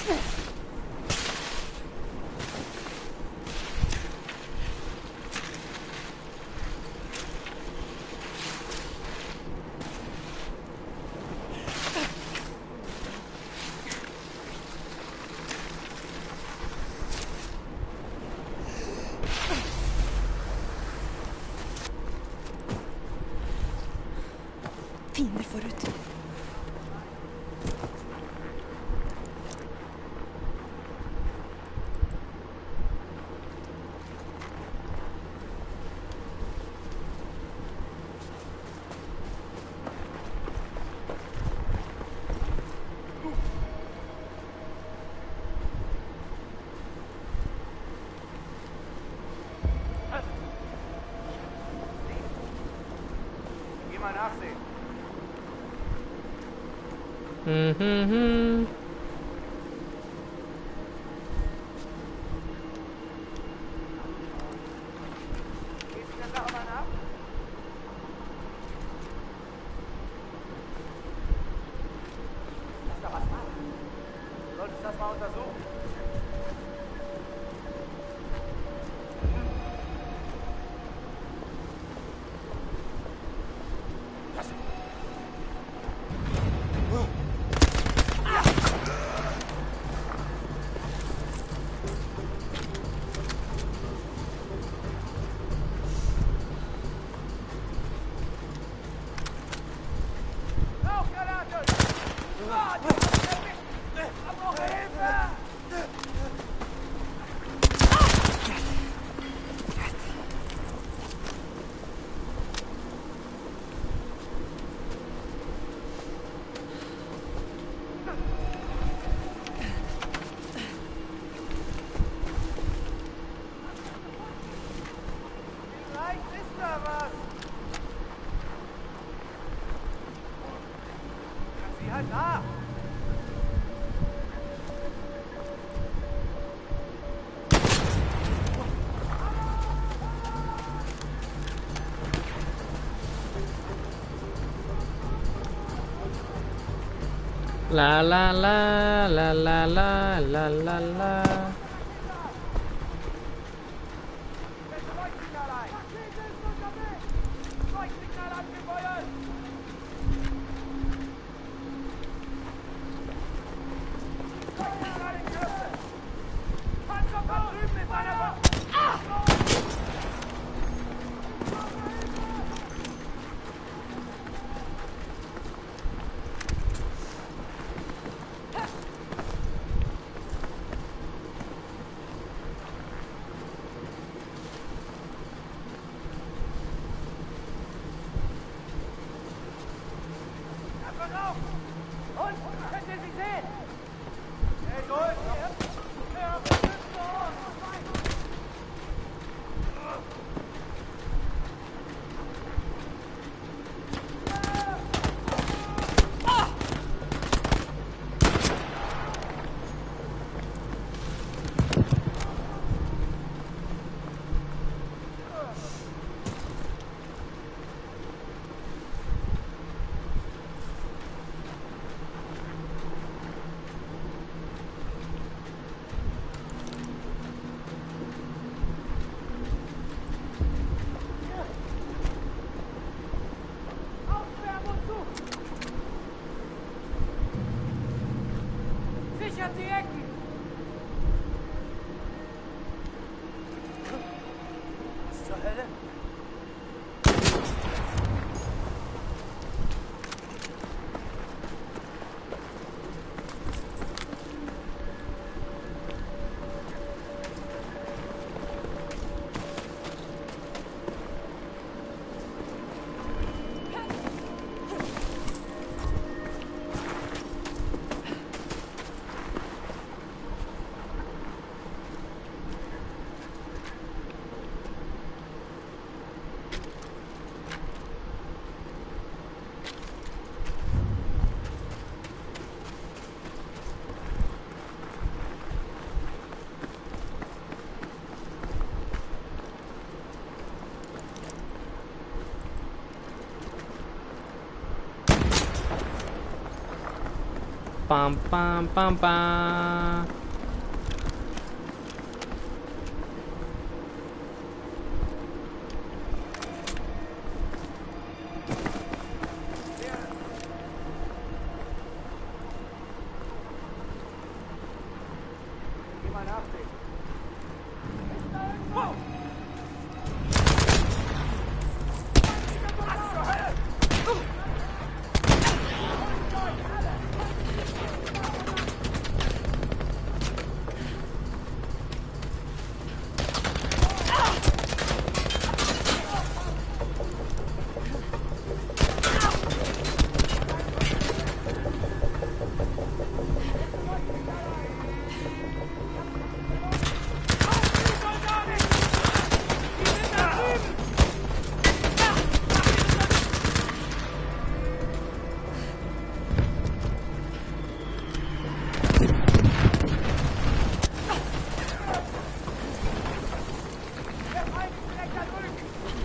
S5: Fiender forut.
S4: Geh mal nachsehen.
S1: Mhm.
S4: Gehst du der Sache mal nach? Lass da was machen. Du solltest das mal untersuchen. Rauchgranate! Ah, die ist erwischt! Ich brauche Hilfe! Vielleicht ist da was! Dann sieh halt nach!
S1: La la la la la la la la la.
S4: Setze Leuchtsignal ein! Rakete ist unterwegs! Leuchtsignal abgefeuert! Leuchtsignal in Kürze! Panzer da drüben ist einer von... Ah! Einfach auf! Und? Könnt ihr sie sehen? Hey, durch! Ja, beschützt uns! Aufwärmen und zu! Sichert die Ecken! Was zur Hölle?
S1: Bomb bomb bomb bomb
S4: Geh mal nachsehen. Der Feind ist direkt da drüben.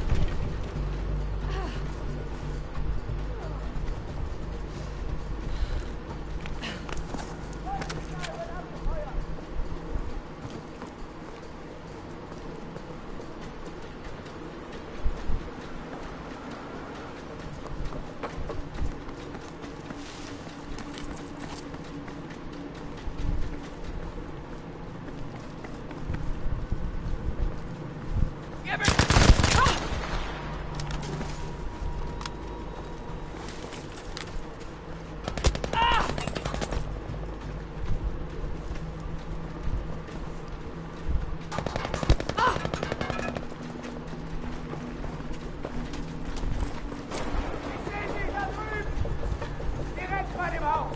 S4: Ich sehe sie da drüben. Direkt bei dem Haus.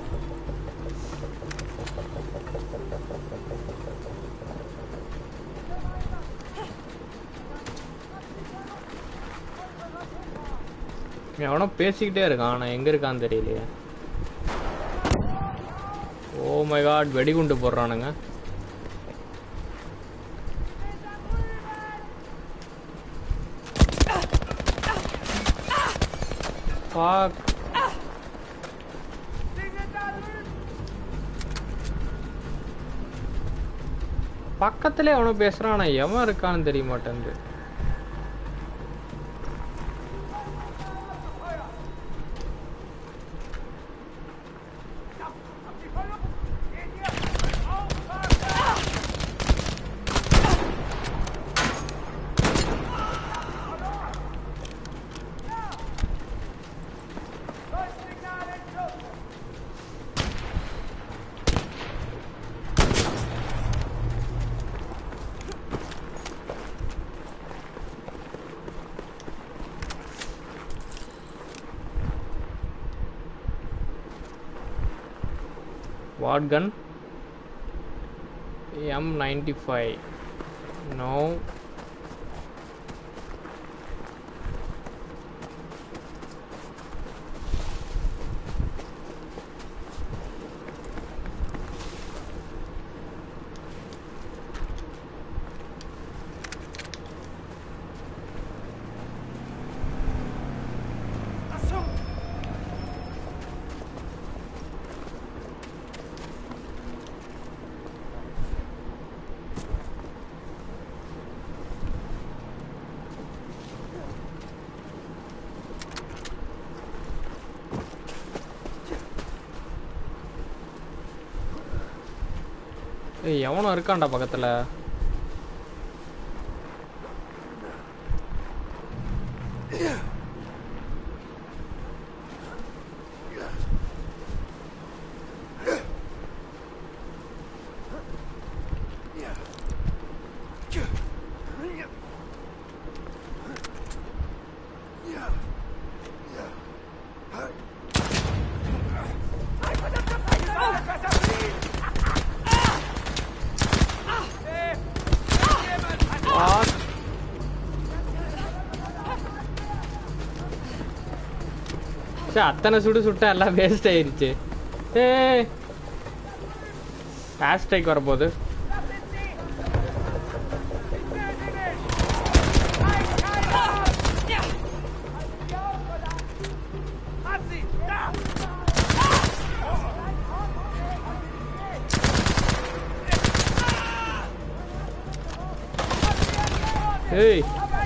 S1: எவனோ பேசிக்கிட்டே இருக்கான் ஆனால் எங்கே இருக்கான்னு தெரியலையே ஓ my God வெடிகுண்டு போடுறானுங்க Fuck.
S4: Sie sind da drüben.
S1: பக்கத்துல எவனோ பேசுறான் ஆனா எவன் இருக்கான்னு தெரிய மாட்டேங்குது
S4: Habt ihr verloren? Geht ihr? Aufpassen! Leuchtsignal in Schuss!
S1: What gun? M95. No. ஏய் எவனோ இருக்கான்டா பக்கத்துல What? சே அத்தனை சுடு சுட்டா எல்லாம் வேஸ்ட் ஆயிருச்சு ஏ ஹேஷ் ஸ்ட்ரைக் வரப்போகுது
S4: Das sind sie! Ich töte dich! Ein Keiner! Halten Sie auf, Soldaten! Hat sie! Da!
S1: ஏய்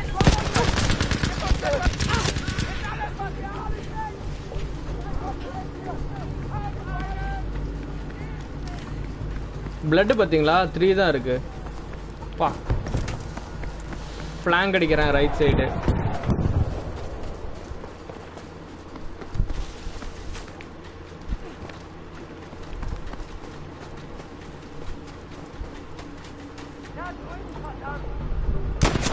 S1: பிளட் பாத்தீங்களா த்ரீ தான் இருக்கு பா ஃப்ளாங்க் அடிக்கிறேன் right side
S4: Da drüben, verdammt!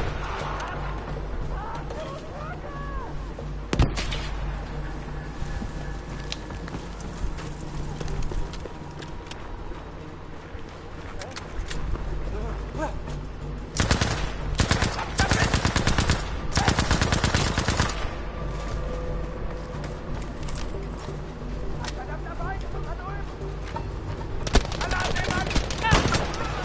S4: Verdammt dabei! Da drüben! Alarm, den Mann!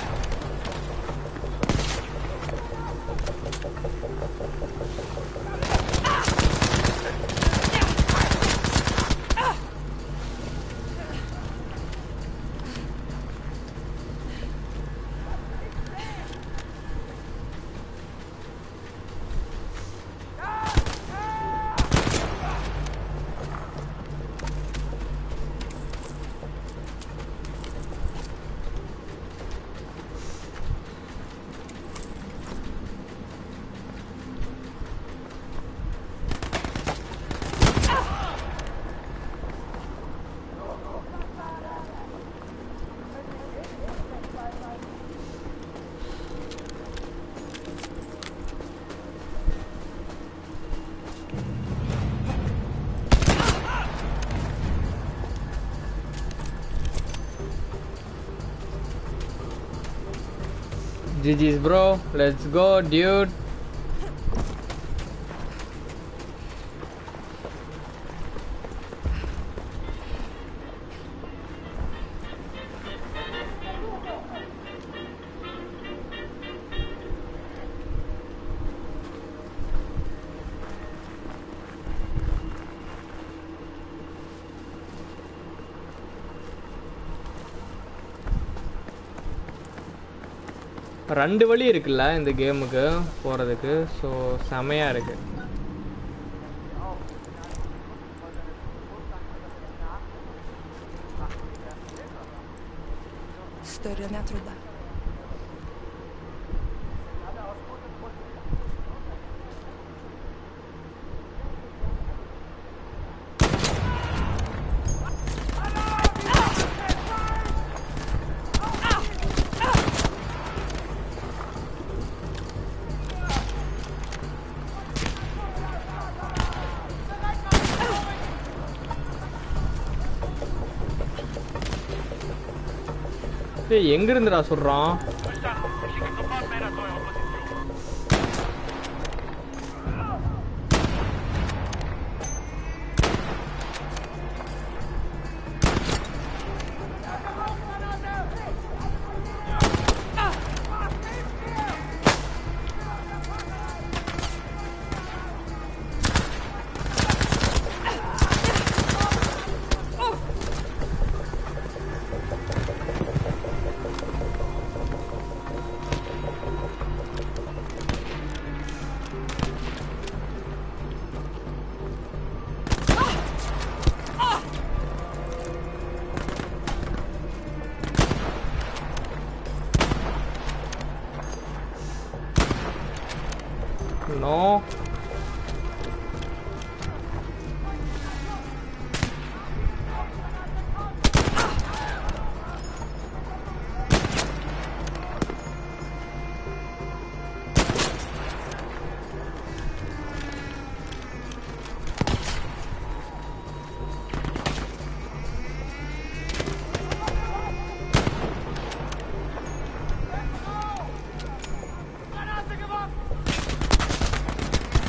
S1: GG's bro let's go dude ரெண்டு வழி இருக்குல்ல இந்த கேமுக்கு போகிறதுக்கு ஸோ செமையாக இருக்கு
S5: Större än jag trodde.
S1: ஏய் எங்க இருந்துடா சொல்றான்
S4: Verstanden. Schicke sofort Männer zu eurer Position.
S1: No
S4: Granate geworfen!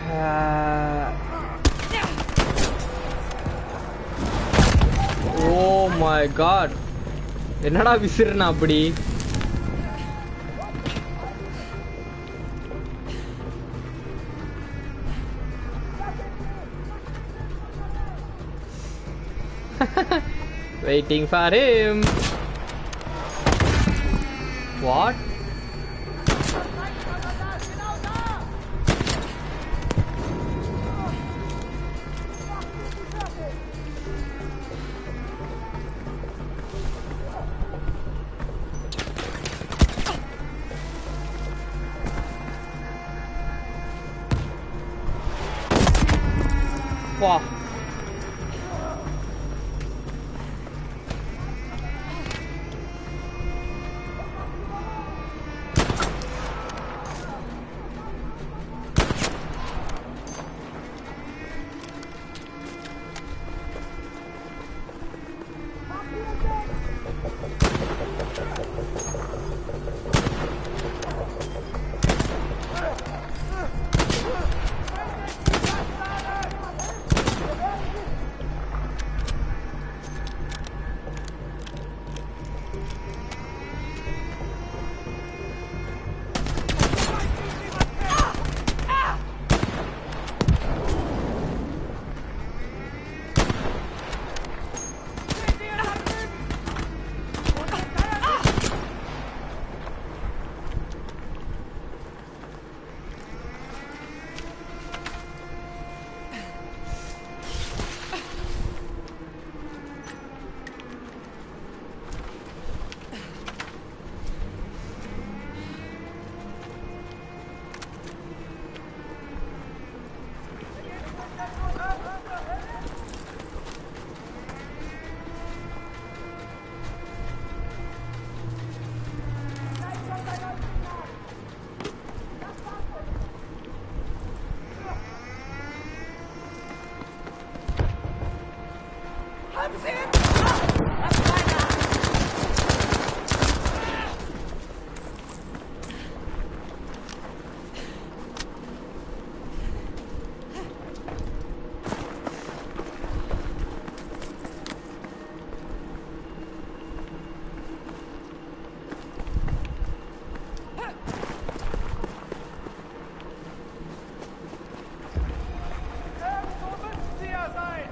S1: Oh my god என்னடா விசிறுனா அப்படி Waiting for him. What? Wow.
S4: Irgendwo müssen sie ja sein!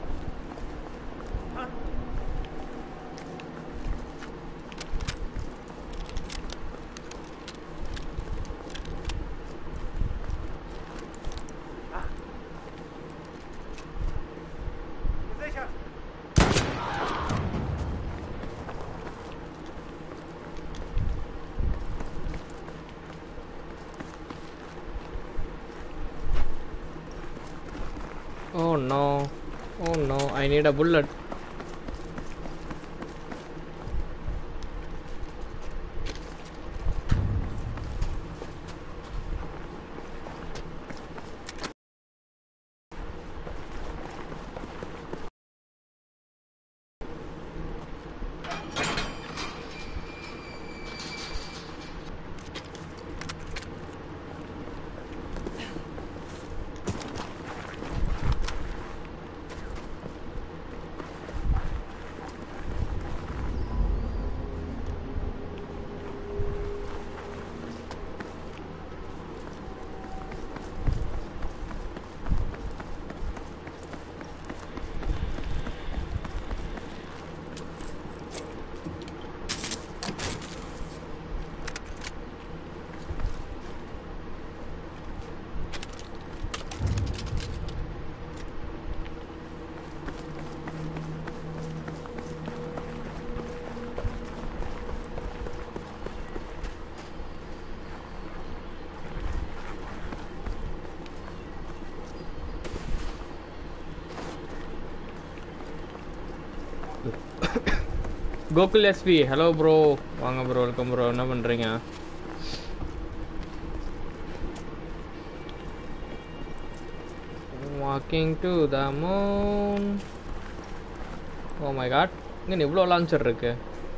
S4: Gesichert!
S1: Oh no. Oh no. I need a bullet. Gokul SP hello bro வாங்க bro welcome bro என்ன பண்ணுறீங்க walking to the moon oh my god இங்கே இவ்வளோ launcher இருக்கு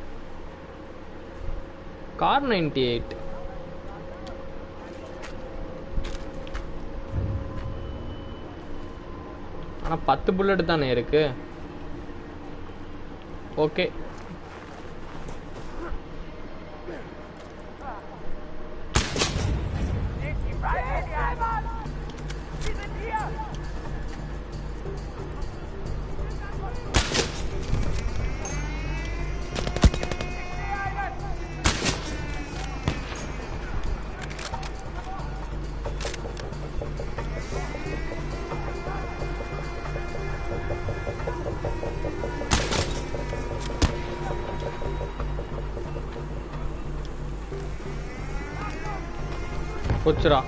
S1: car ninety eight ஆனால் பத்து bullet தானே இருக்கு okay
S4: Nehmt die Freiheit! Sie sind hier! Ich sehe einen!
S1: போச்சுடா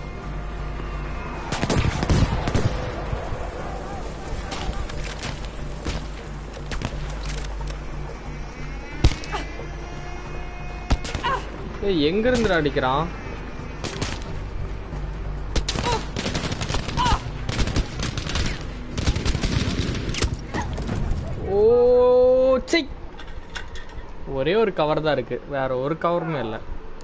S1: ஏய் எங்க இருந்து அடிக்கிறான் ஓ சை ஒரே ஒரு கவர் தான் இருக்கு வேற ஒரு கவருமே இல்லை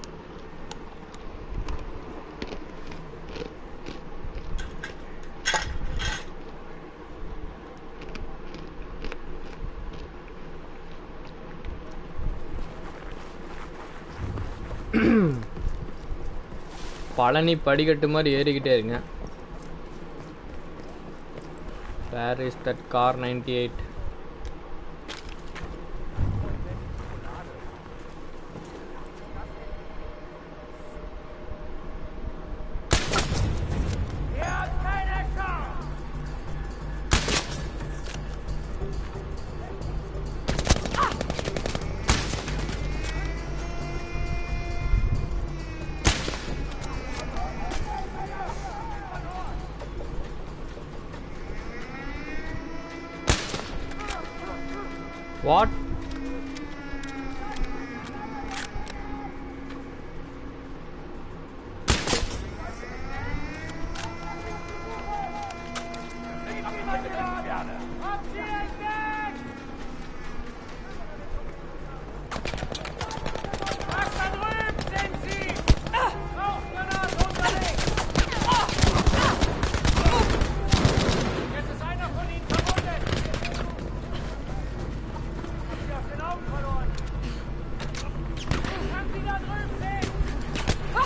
S1: பழனி படிக்கட்டு மாதிரி ஏறிக்கிட்டே இருங்க where is that car ninety eight
S4: Ihr habt keine Chance!
S1: What
S4: Abziehen weg! Ach, da drüben sind sie! Rauchgranate unterlegt! Jetzt ist einer von ihnen verwundet! Hab sie aus den Augen verloren! Kann sie da drüben sehen?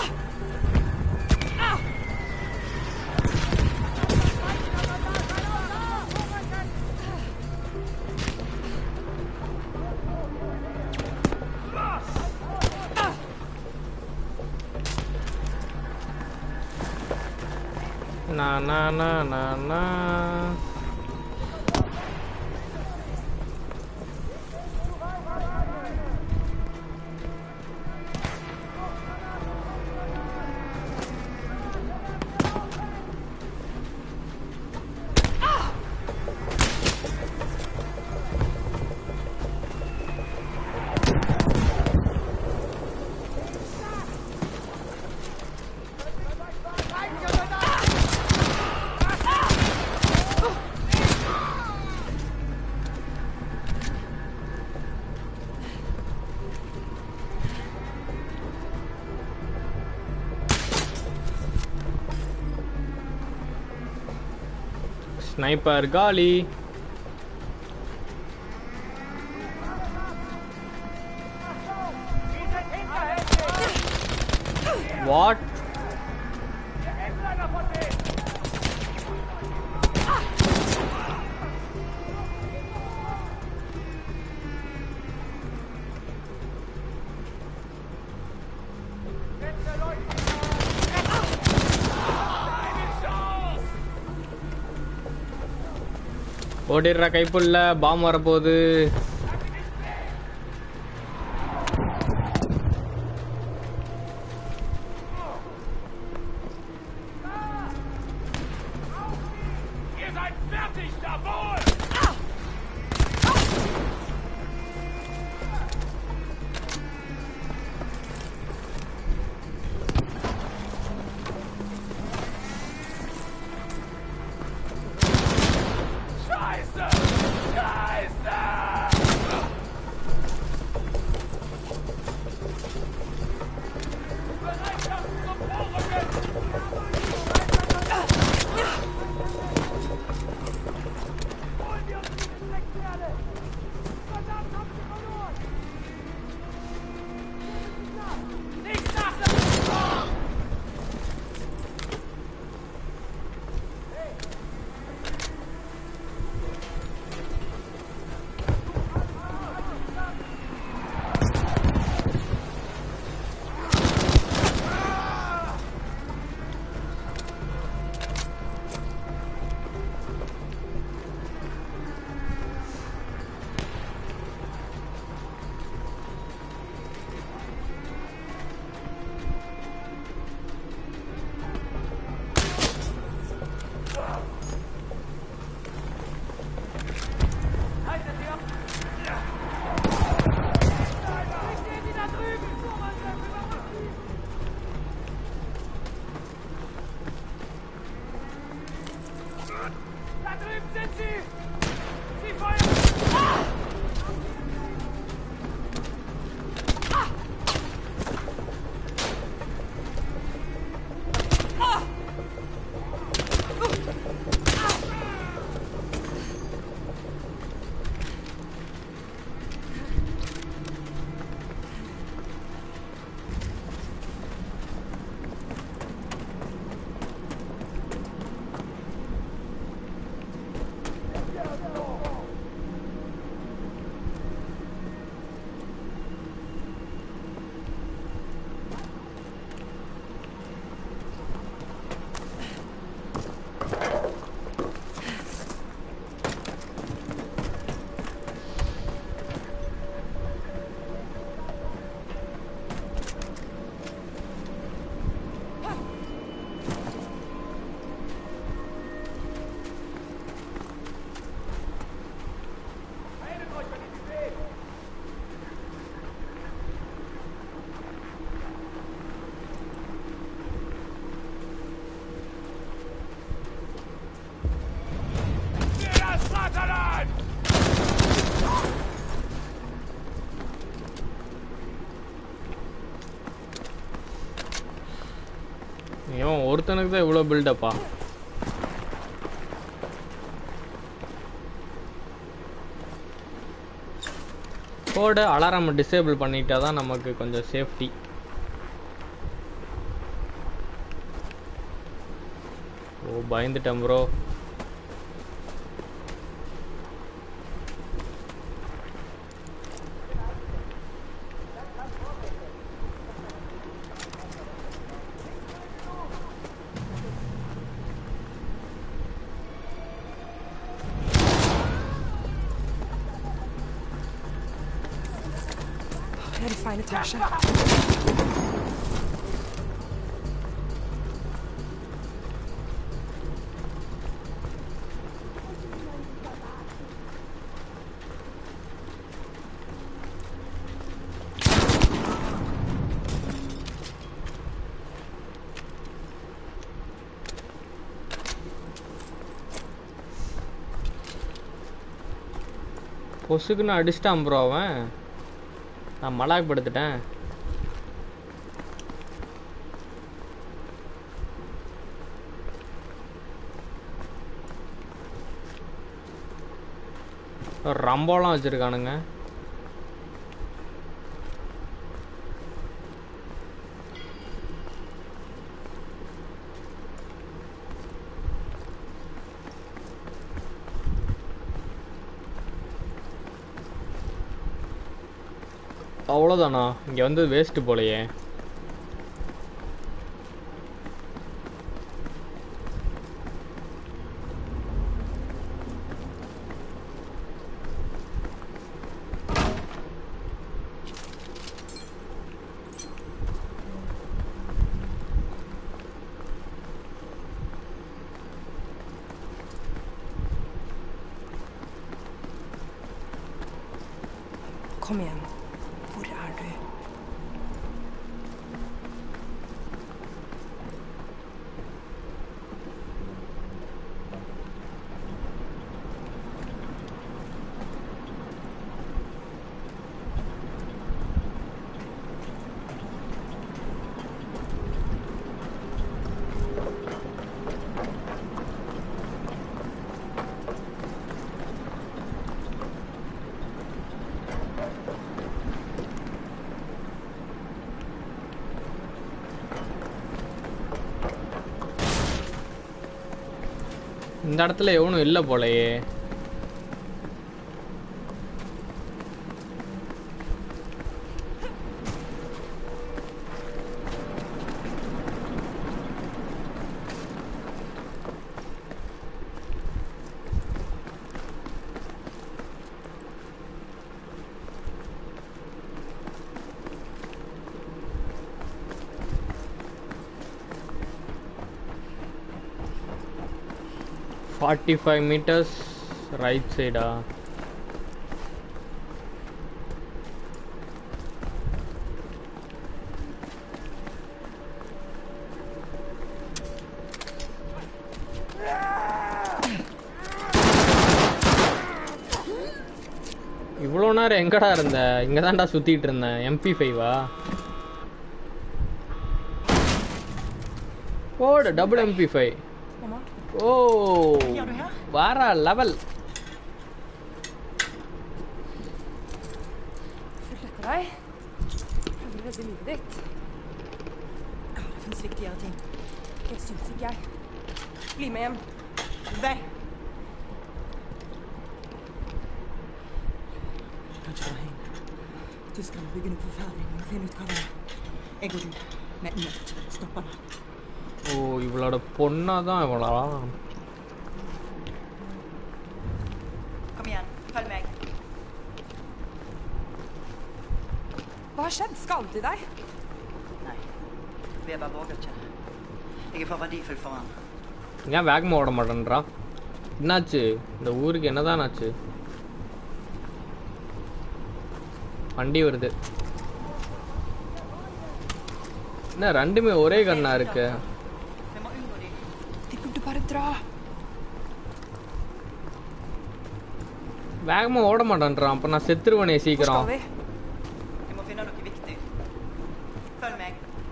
S1: na na na na na sniper காலி
S4: Die sind hinterhältig!
S1: What
S4: Der Endlager von denen! Setze Leute! Eine Chance!
S1: ஓடிடுற Kaipulla bomb வரப்போகுது
S4: Ihr seid fertig, jawohl! Scheiße! Scheiße! Drüben sind sie! Sie feuern! Haltet euch, wenn ich sie sehe! Der Satanan!
S1: இவன் ஒருத்தனுக்கு தான் இவ்வளோ பில்டப்பா கோடு alarm disable பண்ணிட்டா தான் நமக்கு கொஞ்சம் சேஃப்டி ஓ பயந்துட்டேன் bro
S5: Ja, die feine Tasche.
S1: பொசுக்குன்னு அடிச்சிட்டான் ப்ரோ அவன் நான் மலாக் படுத்துட்டேன் ரம்போலாம் வச்சிருக்கானுங்க அவ்வளோதானா இங்கே வந்து வேஸ்ட்டு போலையே
S5: Kom igen. Hvor er du?
S1: இந்த இடத்துல எவனும் இல்லை போலையே ஃபார்ட்டி ஃபைவ் மீட்டர்ஸ் ரைட் சைடா நேரம் எங்கடா இருந்த இங்க தான்டா சுத்திட்டு இருந்தேன் எம்பி ஃபைவா ஓடு double MP five
S5: Mamma,
S1: oh
S5: gör du här?
S1: வார level
S6: Fortsette deg. Prøver å redde livet ditt.
S5: Ja, det finns viktigare ting.
S6: Det syns ikke jeg. Bli med hjem.
S5: Vei! Kanskje dra hjem. Tyskerne bygger noe forferdelig. Vi må finne ut hva det er. Jeg og du. Vi er nødt til å stoppe det.
S1: Oh இவளோட பொண்ணா தான் இவளா
S5: Kom igjen, følg meg.
S6: Hva har skjedd? Skadet de deg?
S5: Nei, Weber våger ikke. Jeg er for verdifull for han.
S1: ஏன் வேகமாக ஓட மாட்டேன்றா என்னாச்சு இந்த ஊருக்கு என்னதான் ஆச்சு வண்டி வருது என்ன ரெண்டுமே ஒரே கண்ணா இருக்கு
S5: Vi må unngå dem.
S6: De burde bare dra.
S1: வேகமா ஓட மாட்டேன்றான் அப்ப நான் செத்துருவனே
S6: Hvor skal
S1: சீக்கிரம்
S6: vi?
S5: Vi må finne noe viktig. Følg meg.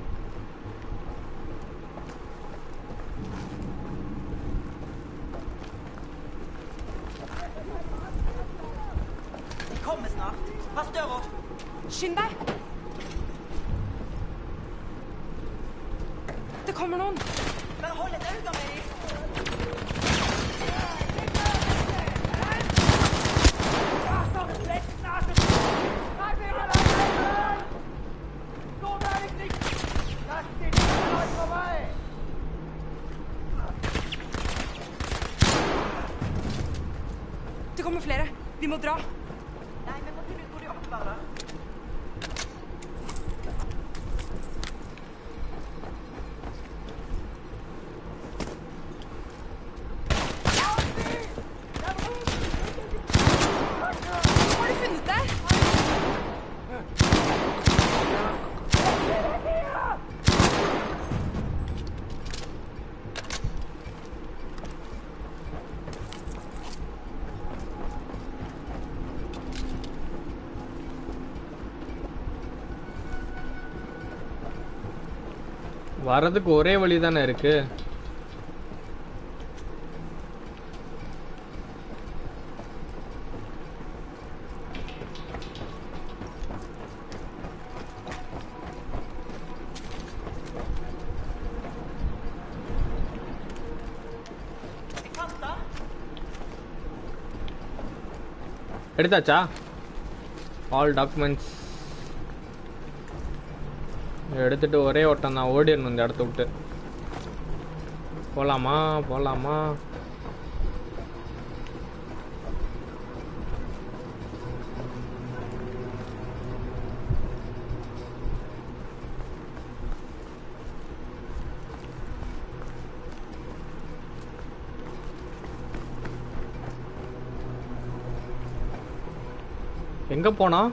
S5: De kommer snart. Pass døra.
S6: Skynd deg! Det kommer noen.
S5: Bare hold et øye med dem.
S4: So werde ich nicht! Lasst den an euch vorbei!
S6: Det kommer flere. Vi må dra.
S5: Nei, vi må finne ut hvor de oppbevarer.
S6: Har du funnet det?
S1: வர்றதுக்கு ஒரே வழி தானே இருக்கு
S5: Jeg fant det.
S1: எடுத்தாச்சா all documents எடுத்துட்டு ஒரே ஓட்டம் தான் ஓடிடணும் இந்த இடத்த விட்டு போலாமா போலாமா எங்க போனோம்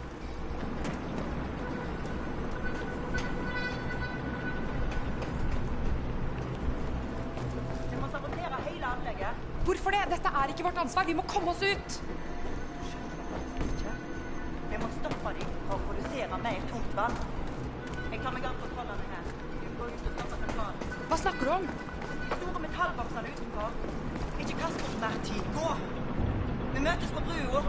S5: Vi må sabotere hele anlegget.
S6: Hvorfor det? Dette er ikke vårt ansvar. Vi må komme oss ut.
S5: Ikke? Vi må stoppe dem for å produsere mer tungt vann. Jeg tar meg av kontrollene her. Vi må gå ut og stoppe sentralen.
S6: Hva snakker du om?
S5: De store metallboksene utenfor. Ikke kast bort mer tid. Gå! Vi møtes på brua.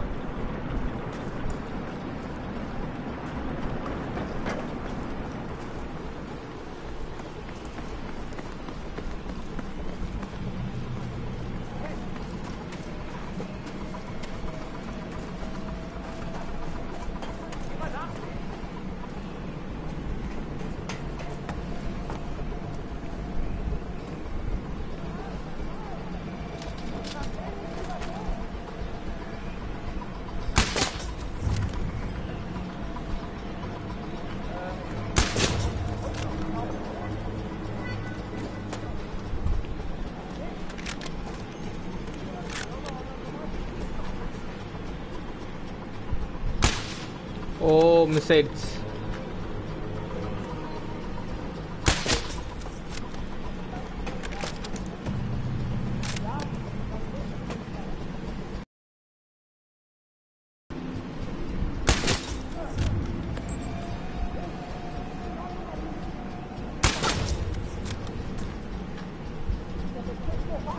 S1: Oh miss ஆயிடுச்சு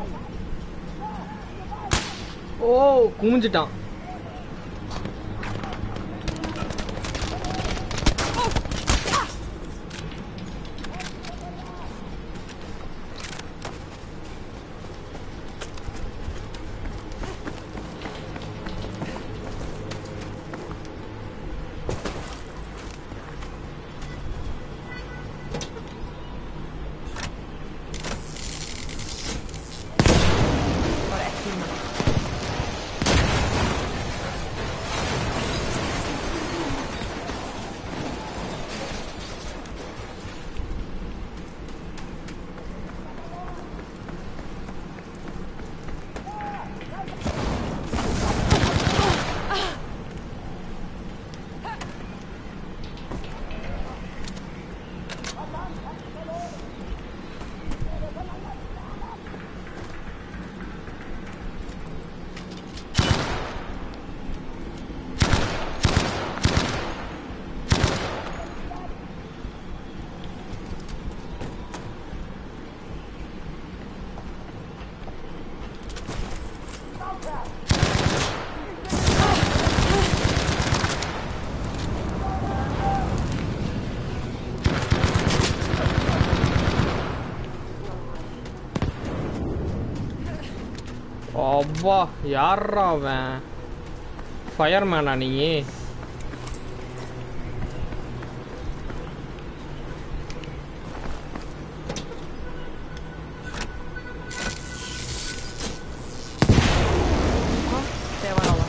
S1: oh குமிஞ்சிட்டான்
S6: Bara ett till nu.
S1: அப்பா யாரா அவன் ஃபயர்மேனா நீ
S6: Det var alla.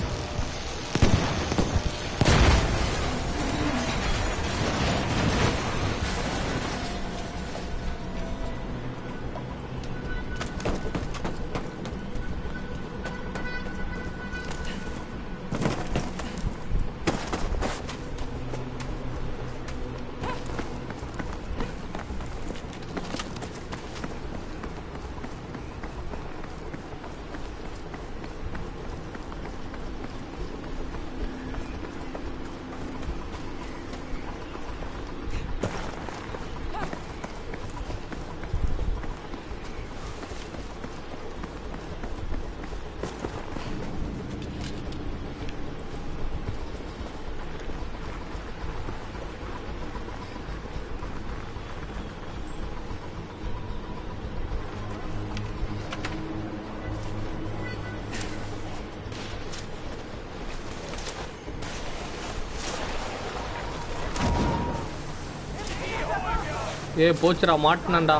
S1: ஏ போச்சுடா மாட்டினண்டா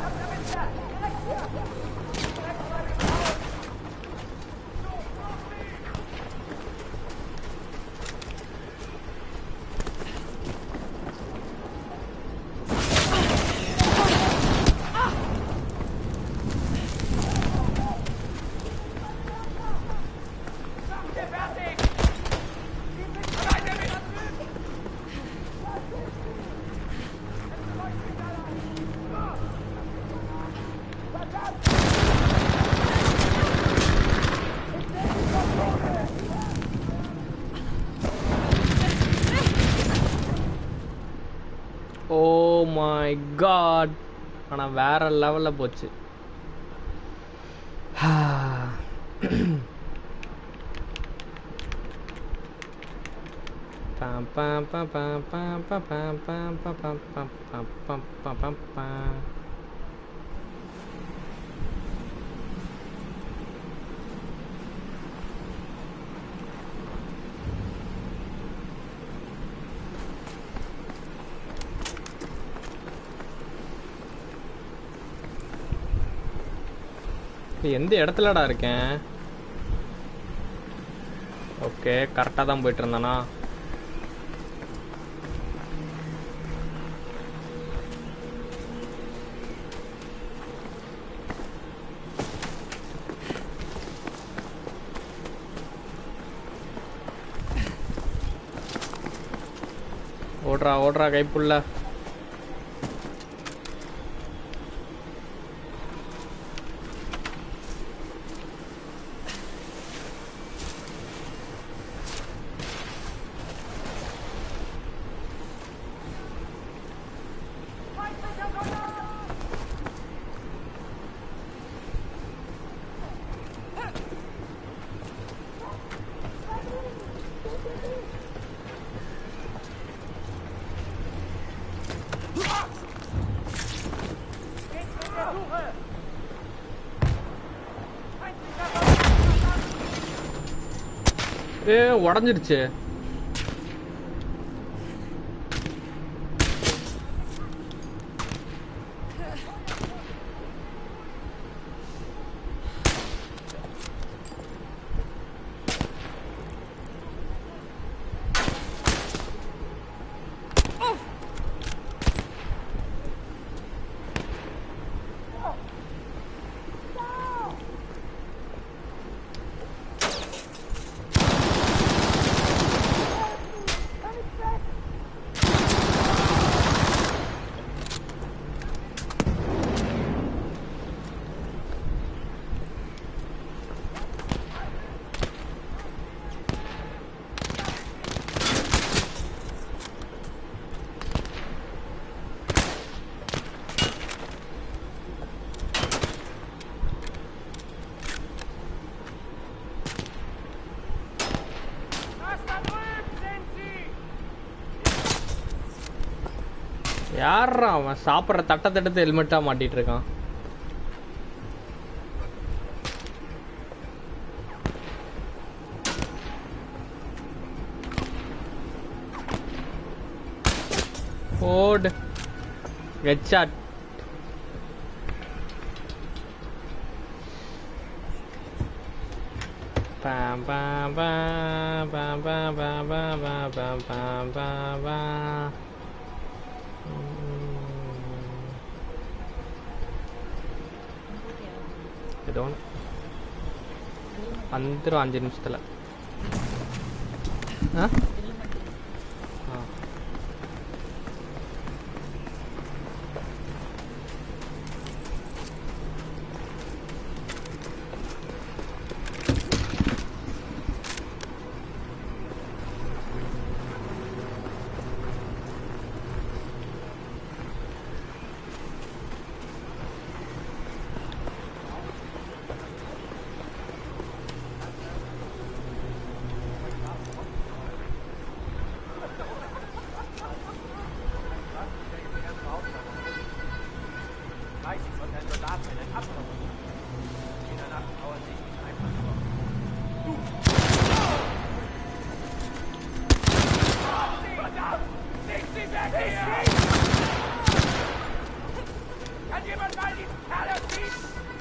S1: ஓ my God ஆனா வேற லெவல்ல போச்சு பம் பம் பம் பம் பம் பம் பம் பம் பம் பம் பம் பம் பம் பம் பம் பம். இப்ப எந்த இடத்துலடா இருக்கேன் ஓகே கரெக்டாக தான் போயிட்டு இருந்தானா ஓடுறா ஓடுறா கைப்புள்ள ஏ உடஞ்சிருச்சு
S4: Das da drüben sind sie!
S1: யாரா அவன் சாப்பிட்ற தட்டை தட்டத்தை ஹெல்மெட்டா மாட்டிட்டு இருக்கான் ஓடு headshot Bam bam bam bam bam bam bam bam bam bam bam bam. ஏதோ ஒன்று வந்துடும் அஞ்சு நிமிஷத்தில் ஆ ஆ
S4: Nicht sie weg hier! Kann jemand mal diesen Kerl erschießen?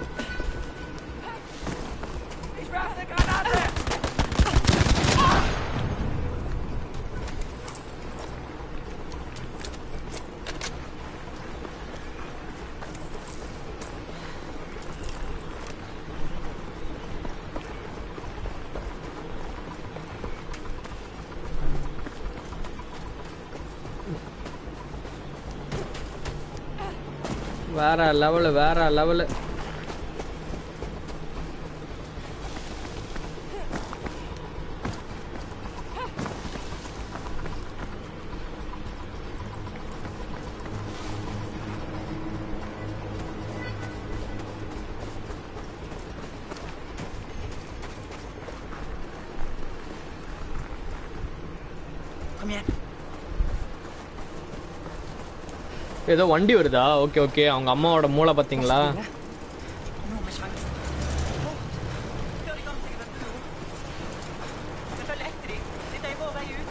S4: Ich werfe eine Granate!
S1: வேற லெவலு வேற லெவலு
S5: Kom igen.
S1: ஏதோ வண்டி வருதா ஓகே ஓகே அவங்க அம்மாவோட மூளை பார்த்தீங்களா
S5: Nå med sjansen. Bort. Før de kommer seg i den buren. Vi følger etter dem. Dette er vår vei ut.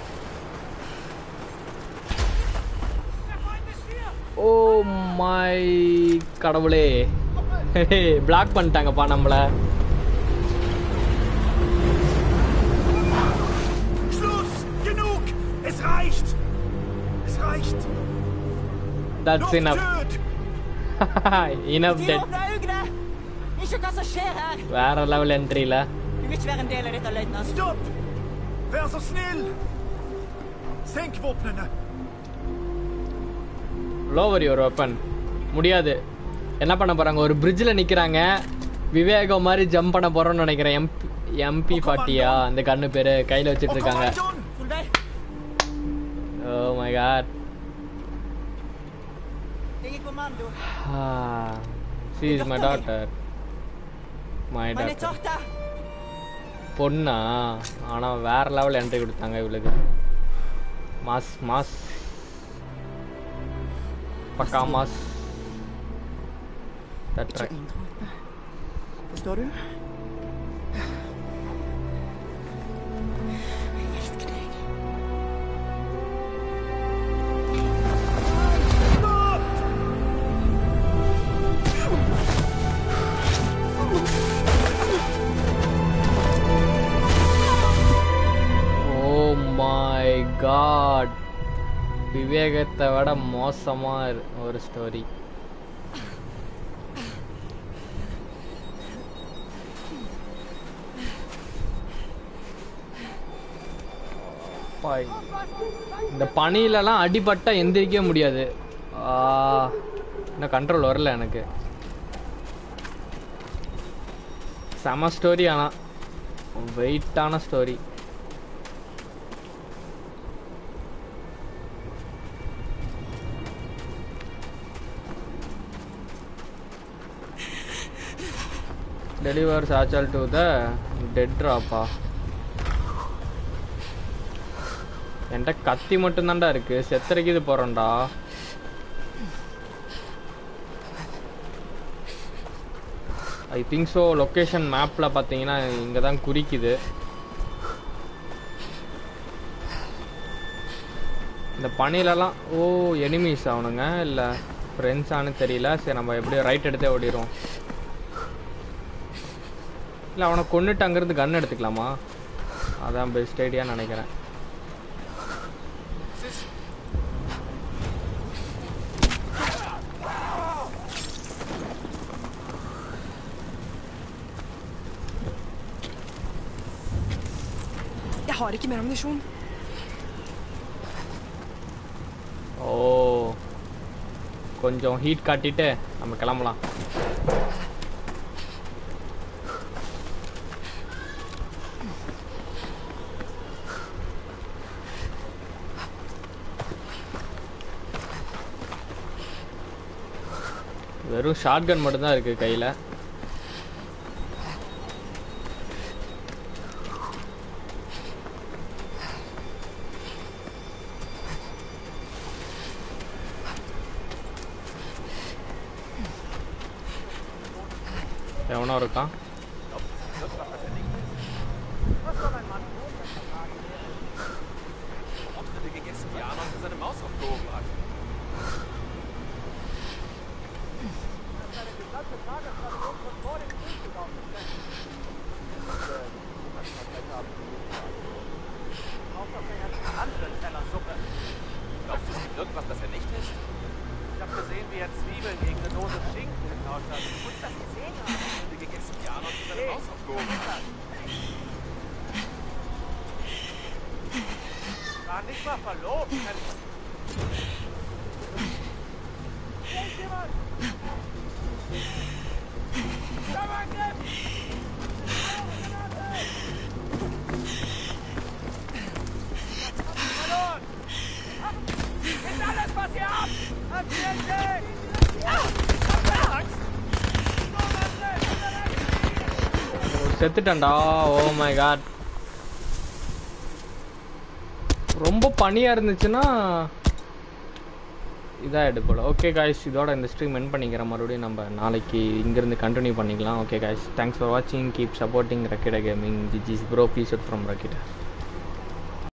S4: Der Feind ist hier!
S1: Oh my கடவுளே block பண்ணிட்டாங்கப்பா நம்மள
S3: Schluss! Genug! Es reicht! Es reicht!
S1: That's
S3: Luft
S1: enough
S3: töt!
S1: Enough
S5: De
S1: dead
S5: åpner øynene! Ikke hva som skjer her.
S1: வேற level என்ட்ரியில
S5: Du vil ikke være en del av dette, løytnant.
S3: Stopp! Vær så snill! Senk våpnene!
S1: Lower your weapon முடியாது என்ன பண்ண போறாங்க ஒரு பிரிட்ஜில் நிக்கிறாங்க விவேகம் மாதிரி ஜம்ப் பண்ண போறோம்னு நினைக்கிறேன் எம்பி எம்பி ஃபார்ட்டியா அந்த கண்ணு பேரு கையில வச்சிட்டு
S3: Og
S1: இருக்காங்க
S3: kommandon!
S5: Solveig,
S1: oh my god
S5: det er kommando.
S1: She is my daughter my
S5: Man er
S1: daughter
S5: tatt her.
S1: பொண்ணா ஆனா வேற லெவல் என்ட்ரி கொடுத்தாங்க இவளுக்கு மாஸ் மாஸ் பக்கா மாஸ் தட்டுறேன்
S5: inndråpe. Forstår du?
S1: விவேகத்தை விட மோசமா இரு- ஒரு ஸ்டோரி இந்த பனியிலலாம் அடிபட்டா எந்திரிக்கவே முடியாது ஆ, இன்னும் கண்ட்ரோல் வரல எனக்கு செம ஸ்டோரி ஆனா வெயிட்டான story deliver satchel to the dead ட்ராப்பா என்கிட்ட கத்தி மட்டும்தான்டா இருக்கு செத்தரைக்கு இது போறேன்டா ஐ திங்க் ஸோ லொக்கேஷன் மேப்பில் பார்த்தீங்கன்னா இங்கே தான் குறிக்குது இந்த பனிலலாம் ஓ எனிமீஸ் அவனுங்க இல்லை ஃப்ரெண்ட்ஸானு தெரியல சரி நம்ம எப்படியோ ரைட் எடுத்தே ஓடிடுவோம் இல்லை அவனை கொண்டுட்டு அங்கேருந்து கன் எடுத்துக்கலாமா அதான் பெஸ்ட் ஐடியான்னு நினைக்கிறேன்
S6: Jeg har ikke mer ammunisjon.
S1: ஓ கொஞ்சம் ஹீட் காட்டிட்டு நம்ம கிளம்பலாம் வெறும் ஷார்ட் கன் மட்டும்தான் இருக்கு கையில் எவனோ இருக்கான்
S7: Auftritte gegessen, die Arnold für seine Maus aufgehoben hat. Glaubst du, es gibt irgendwas, das er nicht isst?
S4: Ich habe gesehen, wie er Zwiebeln gegen eine Dose Schinken getauscht hat. Du musst das gesehen haben.
S7: Auftritte gegessen, die Arnold für seine Maus aufgehoben hat.
S4: War nicht mal verlobt. Hilf jemand! Sturmangriff! Verloren! Ist alles, was ihr habt! Abschnitte! Angst! Sturmangriff!
S1: செத்துட்டேன்டா oh my god ரொம்ப பனியா இருந்துச்சுன்னா இதாகிடு போல okay guys இதோட இந்த stream என் பண்ணிக்கிறேன் மறுபடியும் நம்ம நாளைக்கு இங்கேருந்து கண்டினியூ பண்ணிக்கலாம் ஓகே காய்ஸ் தேங்க்ஸ் ஃபார் வாட்சிங் keep supporting Rakkida gaming GGs bro peace from ரக்கிட்ட